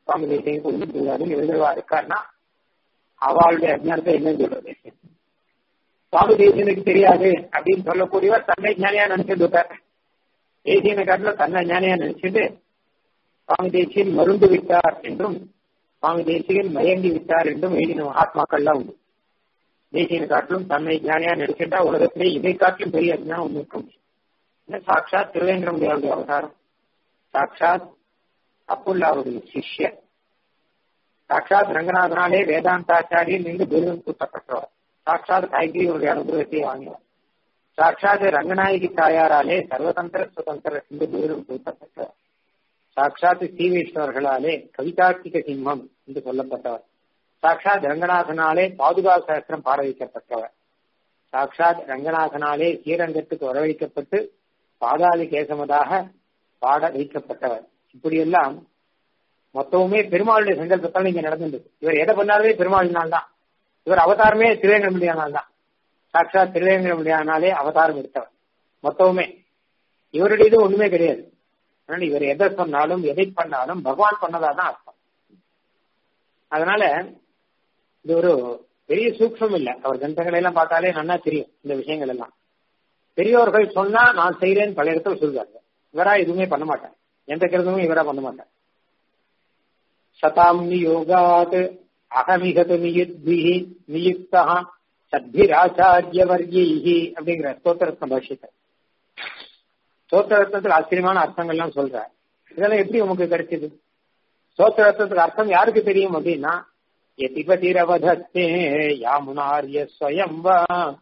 Speaker 2: சுவாமி தேசியம் ஒன்றும் எழுதுவா இருக்காருன்னா அவளுடைய அஜானத்தை என்ன சொல்றது சுவாமி தேசியனுக்கு தெரியாது அப்படின்னு சொல்லக்கூடியவர் தன்னை ஞானியா நினைச்சிட்டு இருக்கார் தேசியனை காட்டில தன்னை ஞானியா நினைச்சிட்டு சுவாமி தேசியன் மருந்து விட்டார் என்றும் சுவாமி தேசியன் மயங்கி விட்டார் என்றும் எழுதின மகாத்மாக்கள்லாம் உண்டு தேசியனை காட்டிலும் தன்னை ஞானியா நினைச்சிட்டா உலகத்திலே இதை காட்டிலும் பெரிய அஜ்ஞானம் ஒன்று இருக்கும் சாட்சாத் திருவேங்கரமுடியாவுடைய அவதாரம் சாட்சாத் அப்புல்லாவுடைய சிஷ்யர் சாட்சாத் ரங்கநாதனாலே வேதாந்தாச்சாரியன் என்று குருவன் கூட்டப்பட்டவர் சாட்சாத் கைகிரியுடைய அனுகிரகத்தை வாங்கினார் சாட்சாத் ரங்கநாயகி தாயாராலே சர்வதந்திர சுதந்திர என்று குருவன் கூட்டப்பட்டவர் சாட்சாத் ஸ்ரீவைஷ்ணவர்களாலே கவிதார்த்திக சிம்மம் என்று சொல்லப்பட்டவர் சாட்சாத் ரங்கநாதனாலே பாதுகா சாஸ்திரம் பாட வைக்கப்பட்டவர் சாட்சாத் ரங்கநாதனாலே ஸ்ரீரங்கத்துக்கு வரவழைக்கப்பட்டு பாதாளி கேசமதாக பாட வைக்கப்பட்டவர் இப்படியெல்லாம் மொத்தமுமே பெருமாளுடைய சங்கல்பத்தால் இங்க நடந்துருக்கு இவர் எதை பண்ணாலுமே பெருமாளினால் தான் இவர் அவதாரமே திருவேங்கடமுடியானால் தான் சாட்சாத் திருவேங்கடமுடியானாலே அவதாரம் எடுத்தவர் மொத்தமுமே இவருடைய இது ஒண்ணுமே கிடையாது அதனால இவர் எதை சொன்னாலும் எதை பண்ணாலும் பகவான் பண்ணதா தான் அர்த்தம் அதனால இது ஒரு பெரிய சூக்ஷம் இல்லை அவர் கிரந்தங்களை எல்லாம் பார்த்தாலே நல்லா தெரியும் இந்த விஷயங்கள் எல்லாம் பெரியோர்கள் சொன்னா நான் செய்யறேன்னு பல இடத்துல சொல்லுவாங்க இவரா எதுவுமே பண்ண மாட்டேன் எந்த கிரதமும் இவரா பண்ண மாட்டேன் சதாம் நியோகாத் அகமிகது நியுத்பிஹி நியுக்தா சத்பிராச்சாரியவர்யி அப்படிங்கிற ஸ்தோத்திரத்ன பாஷ்யத்தை ஸ்தோத்திரத்துக்கு ஆச்சரியமான அர்த்தங்கள்லாம் சொல்ற இதெல்லாம் எப்படி உமக்கு கிடைச்சது ஸ்தோத்திரத்துக்கு அர்த்தம் யாருக்கு தெரியும் அப்படின்னா எதிபதிரவதத்தே யாமுனாரிய ஸ்வயம்பா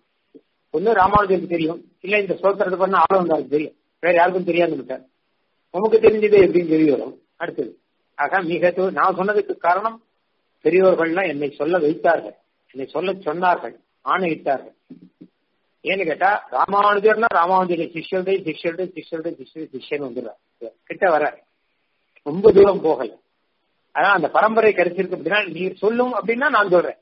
Speaker 2: ஒண்ணு ராமானுஜருக்கு தெரியும் இல்ல இந்த ஸ்தோத்திரத்தை பண்ண ஆளவந்தாருக்கு தெரியும் வேற யாருக்கும் தெரியாது உமக்கு தெரிஞ்சது எப்படின்னு தெரிய வரும் அடுத்தது ஆக மிக நான் சொன்னதுக்கு காரணம் பெரியோர்கள்லாம் என்னை சொல்ல வைத்தார்கள் என்னை சொல்ல சொன்னார்கள் ஆணையிட்டார்கள் ஏன்னு கேட்டா ராமானுஜர்னா ராமானுஜர் சிஷ்யருடைய சிஷ்யருடைய சிஷ்யருடைய சிஷ்யர் சிஷ்யன் வந்துடுறார் கிட்ட வர ரொம்ப தூரம் போகல ஆனா அந்த பரம்பரை கிடைச்சிருக்கு அப்படின்னா நீ சொல்லும் அப்படின்னா நான் சொல்றேன்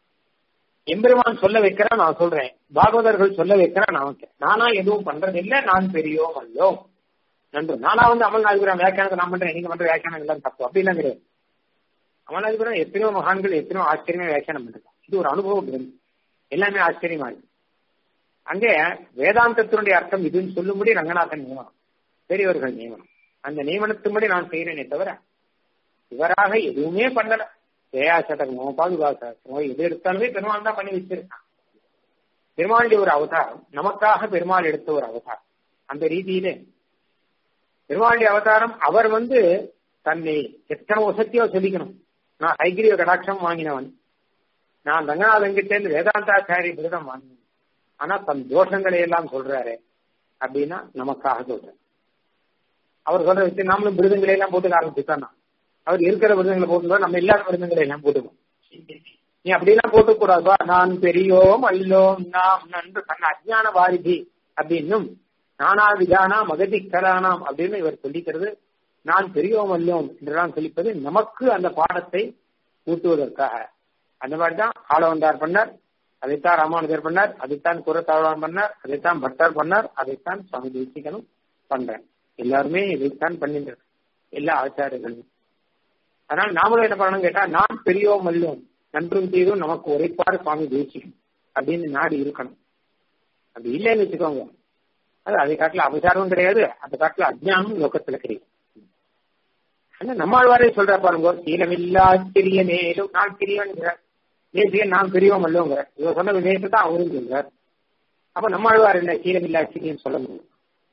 Speaker 2: எம்பெருமான் சொல்ல வைக்கிறேன் நான் சொல்றேன் பாகவதர்கள் சொல்ல வைக்கிறேன் நான் வைக்கிறேன் நானா எதுவும் பண்றது இல்லை நான் பெரியோம் அல்லோ நன்று நானா வந்து அமல்நாதிபுரம் வியாக்கியானத்தை நான் பண்றேன் நீங்க பண்ற வியாக்கியானம் எல்லாம் தப்பு அப்படிலாம் கிடையாது அமல்நாதிபுரம் எத்தனையோ மகான்கள் எத்தனையோ ஆச்சரியமா வியாக்கியானம் பண்ணிருக்காங்க இது ஒரு அனுபவம் கிரந்தம் எல்லாமே ஆச்சரியமா இருக்கு அங்கே வேதாந்தத்தினுடைய அர்த்தம் இதுன்னு சொல்லும்படி ரங்கநாதன் நியமனம் பெரியவர்கள் நியமனம் அந்த நியமனத்தின்படி நான் செய்யறேனே தவிர இவராக எதுவுமே பண்ணல ஜெயா சதகமோ பாதுகா சதகமோ எது எடுத்தாலுமே பெருமாள் தான் பண்ணி வச்சிருக்கான் பெருமாளுடைய ஒரு அவதாரம் நமக்காக பெருமாள் எடுத்த ஒரு அவதாரம் அந்த ரீதியிலே பெருமாளுடைய அவதாரம் அவர் வந்து தன்னை எத்தனை வசத்தியோ சொல்லிக்கணும் நான் ஹைகிரிய கடாட்சம் வாங்கினவன் நான் ரங்கநாதன் கிட்ட இருந்து வேதாந்தாச்சாரி விருதம் வாங்கினேன் ஆனா தன் தோஷங்களை எல்லாம் சொல்றாரு அப்படின்னா நமக்காக சொல்றேன் அவர் சொல்ற வச்சு நாமளும் விருதுங்களை எல்லாம் போட்டுக்க ஆரம்பிச்சுட்டான் அவர் இருக்கிற விருதுங்களை போட்டு நம்ம இல்லாத விருதுங்களை எல்லாம் போட்டுக்கோம் நீ அப்படிலாம் போட்டுக்கூடாதுவா நான் பெரியோம் அல்லோம் நாம் நன்று தன் அஜான வாரிதி அப்படின்னும் நானா விதானா மகதி கரானாம் அப்படின்னு இவர் சொல்லிக்கிறது நான் பெரியோம் அல்லோம் என்றுதான் சொல்லிப்பது நமக்கு அந்த பாடத்தை ஊட்டுவதற்காக அந்த மாதிரிதான் ஆளவந்தார் பண்ணார் அதைத்தான் ராமானுஜர் பண்ணார் அதைத்தான் குரத்தாழ்வான் பண்ணார் அதைத்தான் பட்டர் பண்ணார் அதைத்தான் சுவாமி தேசிகனும் பண்றேன் எல்லாருமே இதைத்தான் பண்ணிட்டு எல்லா ஆச்சாரியர்களும் அதனால நாமளும் என்ன பண்ணணும் கேட்டா நான் பெரியோம் அல்லோம் நன்றும் தீரும் நமக்கு உரைப்பாடு சுவாமி தேசிகம் அப்படின்னு நாடு இருக்கணும் அப்படி இல்லைன்னு வச்சுக்கோங்க அது அதை காட்டுல அபசாரமும் கிடையாது அந்த காட்டுல அஜ்ஞானமும் லோக்கத்துல கிடையாது ஆனா நம்மாழ்வாரே சொல்ற பாருங்க சீலமில்லா சிறிய மேலும் நான் பெரியவன் தேசியன் நான் பெரியவன் அல்லோங்கிற இவர் சொன்ன விஷயத்தை தான் அவரும் சொல்றார் அப்ப நம்மாழ்வார் என்ன சீலமில்லா சிறியன்னு சொல்ல முடியும்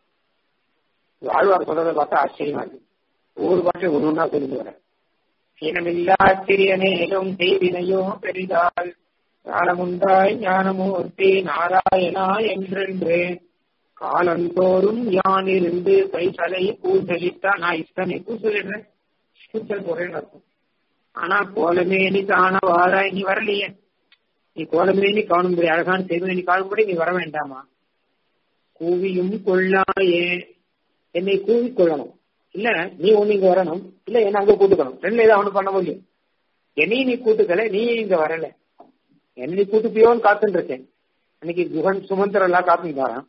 Speaker 2: ஆழ்வார் சொல்றதை பார்த்தா ஆச்சரியமா இருக்கு ஒவ்வொரு பாட்டும் ஒன்று ஒன்றா சொல்லிட்டு வர சீனமில்லா சிறிய மேலும் செய்வினையோ பெரிதால் ஞானமுண்டாய் ஞானமூர்த்தி நாராயணா என்றென்று காலந்தோறும் யான் இருந்து கைசலை பூசலித்தா நான் இஷ்டனை பூசலிடுறேன் கூச்சல் போறேன்னு அர்த்தம் ஆனா கோலமேனி காணவாராய் நீ வரலையே நீ கோலமேனி காணும்படி அழகான செய்வனை காணும்படி நீ வர வேண்டாமா கூவியும் கொள்ளாயே என்னை கூவி கொள்ளணும் இல்ல நீ ஒண்ணு இங்க வரணும் இல்ல என்ன அங்க கூட்டுக்கணும் ரெண்டுல ஏதாவது ஒண்ணு பண்ண முடியும் என்னையும் நீ கூட்டுக்கல நீ இங்க வரல என்ன நீ கூட்டுப்பியோன்னு காத்துட்டு இருக்கேன் அன்னைக்கு குகன் சுமந்திர எல்லாம் காத்துட்டு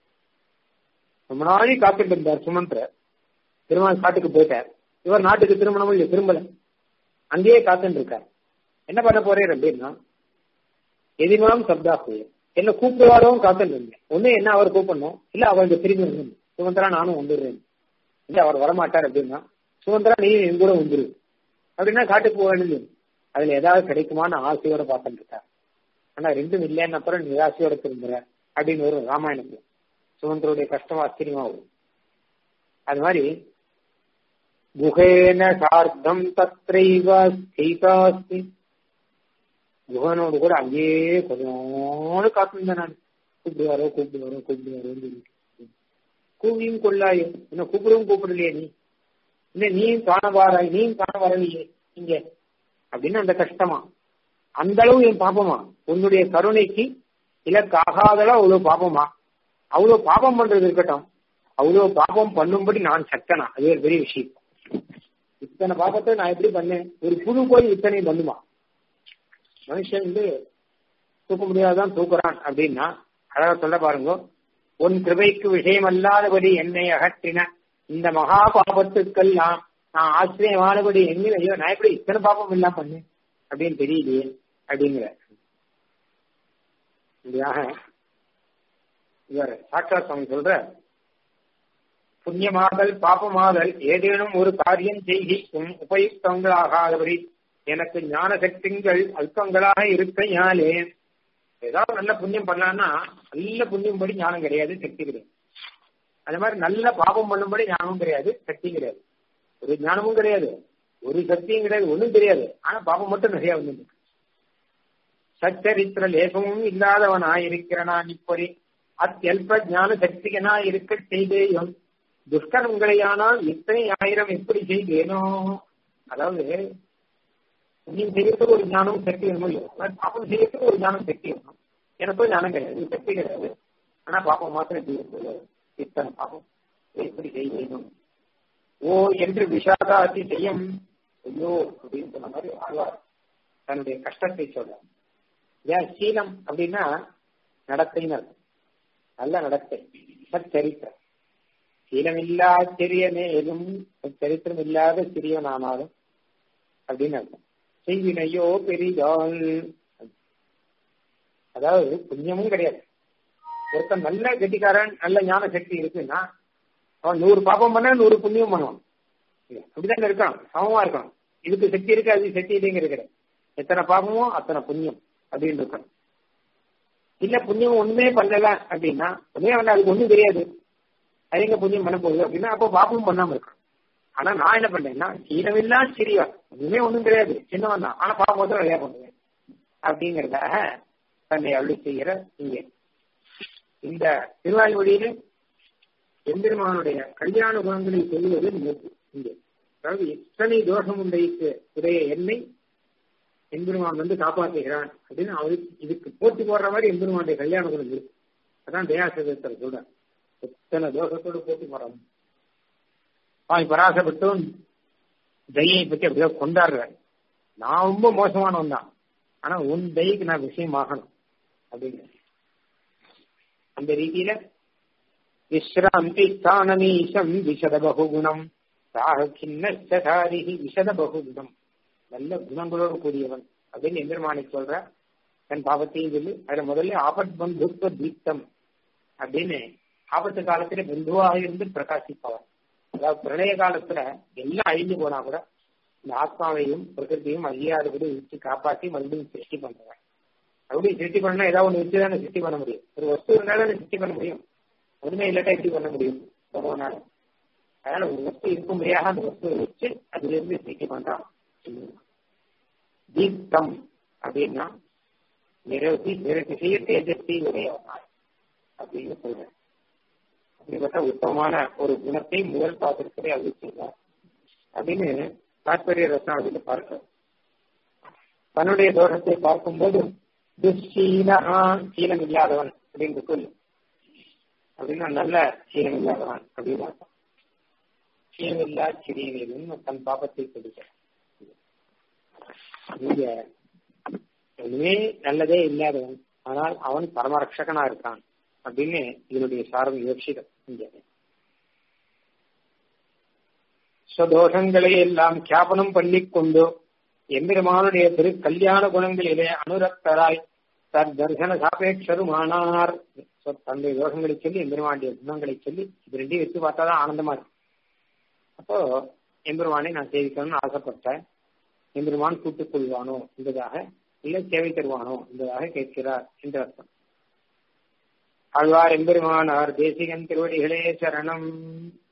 Speaker 2: ரொம்ப நாளை காத்துட்டு இருந்தார் சுமந்திர திருமண காட்டுக்கு போயிட்டார் இவர் நாட்டுக்கு திருமணமும் இல்லை திரும்பல அங்கேயே காத்துட்டு இருக்காரு என்ன பண்ண போறேன் அப்படின்னா எதிர்மாம் சப்தா போய் என்ன கூப்பிடுவாரும் காத்துட்டு இருந்தேன் ஒண்ணு என்ன அவர் கூப்பிடணும் இல்ல அவருக்கு திரும்பி வந்து சுமந்திரா நானும் வந்துடுறேன் இல்ல அவர் வரமாட்டார் அப்படின்னா சுமந்திரா நீ என் கூட வந்துரு அப்படின்னா காட்டுக்கு போக வேண்டியது அதுல ஏதாவது கிடைக்குமான்னு ஆசையோட பார்த்துட்டு இருக்கார் ஆனா ரெண்டும் இல்லைன்னு அப்புறம் நிராசையோட திரும்புற அப்படின்னு வரும் ராமாயணத்துல சுமந்திரோடைய கஷ்டம் ஆச்சரியமா வரும் அது மாதிரி குஹேன சார்த்தம் தத்ரைவ ஸ்திதாஸ்தி குஹனோடு கூட அங்கேயே கொஞ்சோடு காத்திருந்தேன் நான் கூப்பிடுவாரோ கூப்பிடுவாரோ கூப்பிடுவாரோன்னு சொல்லிட்டு கூவியும் கொள்ளாயோ என்ன கூப்பிடவும் கூப்பிடலையே நீ இல்ல நீயும் காண வாராய் நீயும் காண வரலையே இங்க அப்படின்னு அந்த கஷ்டமா அந்த அளவு என் பாப்பமா உன்னுடைய கருணைக்கு இலக்கு ஆகாதளவு அவ்வளவு பாப்பமா அவ்வளவு பாப்பம் பண்றது இருக்கட்டும் அவ்வளவு பாப்பம் பண்ணும்படி நான் சக்கனா அது ஒரு பெரிய விஷயம் இத்தனை பாப்பத்தை நான் எப்படி பண்ணேன் ஒரு புழு போய் இத்தனை பண்ணுமா மனுஷன் வந்து தூக்க முடியாதான் தூக்குறான் அப்படின்னா அழகா சொல்ல பாருங்க உன் கிருபைக்கு விஷயம் அல்லாதபடி என்னை அகற்றின இந்த மகா பாபத்துக்கெல்லாம் நான் ஆச்சரியமானபடி எங்க ஐயோ நான் எப்படி இத்தனை பாப்பம் இல்லாம பண்ணேன் அப்படின்னு தெரியலையே அப்படிங்கிற இப்படியாக இவர் சாட்சா சுவாமி சொல்ற புண்ணியமாதல் பாபமாதல் ஏதேனும் ஒரு காரியம் செய்கிக்கும் உபயுக்தங்களாகாதபடி எனக்கு ஞான சக்திகள் அல்பங்களாக இருக்கையாலே ஏதாவது நல்ல புண்ணியம் பண்ணலாம்னா நல்ல புண்ணியம் படி ஞானம் கிடையாது சக்தி கிடையாது அது மாதிரி நல்ல பாபம் பண்ணும்படி ஞானமும் கிடையாது சக்தியும் கிடையாது ஒரு ஞானமும் கிடையாது ஒரு சக்தியும் கிடையாது ஒண்ணும் தெரியாது ஆனா பாபம் மட்டும் நிறைய வந்து சச்சரித்திர லேசமும் இல்லாதவனாயிருக்கிறனான் இப்படி அத்தியல்ப ஞான சக்திகனா இருக்க செய்தேயும் துஷ்கரங்களையானால் இத்தனை ஆயிரம் எப்படி செய்தேனோ அதாவது புண்ணியம் செய்யறதுக்கு ஒரு ஞானம் சக்தி வேணும் இல்லையோ பாப்பம் செய்யறதுக்கு ஒரு ஞானம் சக்தி வேணும் எனக்கும் ஞானம் கிடையாது சக்தி கிடையாது ஆனா பாப்பம் மாத்திரம் செய்யறது இத்தனை பாப்பம் எப்படி செய்யணும் ஓ என்று விஷாதாதி செய்யும் ஐயோ அப்படின்னு சொன்ன மாதிரி ஆழ்வார் தன்னுடைய கஷ்டத்தை சொல்ற ஏன் சீலம் அப்படின்னா நடத்தைன்னு அர்த்தம் நல்ல நடத்தை சச்சரித்திரம் சீலமில்லா சிறியனே எதுவும் சரித்திரம் இல்லாத சிறியனானாலும் அப்படின்னு அர்த்தம் செய்வினையோ பெரிதால் அதாவது புண்ணியமும் கிடையாது ஒருத்தன் நல்ல கெட்டிக்காரன் நல்ல ஞான சக்தி இருக்குன்னா அவன் நூறு பாப்பம் பண்ண நூறு புண்ணியம் பண்ணுவான் அப்படிதான் இருக்கணும் சமமா இருக்கணும் இதுக்கு சக்தி இருக்கு அது சக்தி இல்லைங்கிறது கிடையாது எத்தனை பாப்பமோ அத்தனை புண்ணியம் அப்படின்னு இருக்கணும் இல்ல புண்ணியம் ஒண்ணுமே பண்ணல அப்படின்னா ஒண்ணுமே பண்ண அதுக்கு ஒண்ணும் தெரியாது அது எங்க புண்ணியம் பண்ண போகுது அப்படின்னா அப்போ பாப்பமும் பண்ணாம இருக்கணும் ஆனா நான் என்ன பண்ணேன்னா சீனமில்லா சிறியவன் ஒண்ணுமே ஒண்ணும் தெரியாது சின்னவன் தான் ஆனா பாப்பம் மட்டும் நிறைய பண்ணுவேன் அப்படிங்கறதாக தன்னை அருளி செய்கிற இங்கே இந்த திருவாய்மொழியில எம்பெருமானுடைய கல்யாண குணங்களை சொல்லுவது இங்கே அதாவது எத்தனை தோஷம் உண்டைக்கு உடைய என்னை எம்பெருமான் வந்து காப்பாற்றுகிறான் அப்படின்னு அவருக்கு இதுக்கு போட்டி போடுற மாதிரி எம்பெருமானுடைய கல்யாண குணம் இருக்கு அதான் தயாசகத்தில் சொல்ற எத்தனை தோஷத்தோடு போட்டி போடுறாங்க சுவாமி பராசப்பட்டும் தயை பத்தி அப்படியே கொண்டாடுறாரு நான் ரொம்ப மோசமானவன் தான் ஆனா உன் தயக்கு நான் விஷயமாகணும் அப்படின்னு அந்த ரீதியில விஸ்ராந்தி ஸ்தானமீசம் விசத பகுகுணம் சாக கிண்ணரி விசத பகுகுணம் நல்ல குணங்களோடு கூடியவன் அப்படின்னு எந்திரமானி சொல்ற தன் பாவத்தையும் சொல்லி அதுல முதல்ல ஆபத் பந்துத்வ தீப்தம் அப்படின்னு ஆபத்து காலத்துல பந்துவாக இருந்து பிரகாசிப்பவன் அதாவது பிரளய காலத்துல எல்லாம் அழிஞ்சு போனா கூட இந்த ஆத்மாவையும் பிரகிருதியும் அழியாதபடி வச்சு காப்பாற்றி மறுபடியும் சிருஷ்டி பண்றவன் மறுபடியும் சிருஷ்டி பண்ணா ஏதாவது ஒண்ணு வச்சு தானே சிருஷ்டி பண்ண முடியும் ஒரு வஸ்து இருந்தாலும் சிருஷ்டி பண்ண முடியும் ஒண்ணுமே இல்லாட்டா எப்படி பண்ண முடியும் பகவானால அதனால ஒரு வஸ்து இருக்கும்படியாக அந்த வஸ்துவை வச்சு அதுல இருந்து சிருஷ்டி பண்றான் தீப்தம் அப்படின்னா நிரவதி நிரத்தி செய்ய தேஜஸ்தி உடையவனாய் அப்படின்னு சொல்றேன் அப்படிப்பட்ட உத்தமமான ஒரு குணத்தை முதல் பாத்திரத்திலே அருள் செய்தார் அப்படின்னு தாற்பரிய ரத்னாவதியில பார்க்க தன்னுடைய தோஷத்தை பார்க்கும்போது துஷீலா சீலம் இல்லாதவன் அப்படின்னு சொல்லு அப்படின்னா நல்ல சீலம் இல்லாதவன் அப்படின்னு அர்த்தம் சீலம் இல்லா சிறியனிலும் தன் பாபத்தை கொடுக்க இங்க ஒண்ணுமே நல்லதே இல்லாதவன் ஆனால் அவன் பரமரட்சகனா இருக்கான் அப்படின்னு இதனுடைய சாரம் யோசிதம் இங்க ஸ்வதோஷங்களை எல்லாம் கியாபனம் பண்ணிக்கொண்டு எம்பெருமானுடைய திரு கல்யாண குணங்களிலே அனுரக்தராய் தன் தர்சன சாபேட்சருமானார் தன்னுடைய தோஷங்களை சொல்லி எம்பெருமானுடைய குணங்களை சொல்லி இது ரெண்டையும் வச்சு பார்த்தாதான் ஆனந்தமா இருக்கு அப்போ எம்பெருமானை நான் சேவிக்கணும்னு ஆசைப்பட்டேன் எம்பெருமான் கூட்டுக் கொள்வானோ என்பதாக இல்லை சேவை தருவானோ என்பதாக கேட்கிறார் என்று அர்த்தம் ஆழ்வார் எம்பெருமானார் தேசிகன் திருவடிகளே சரணம்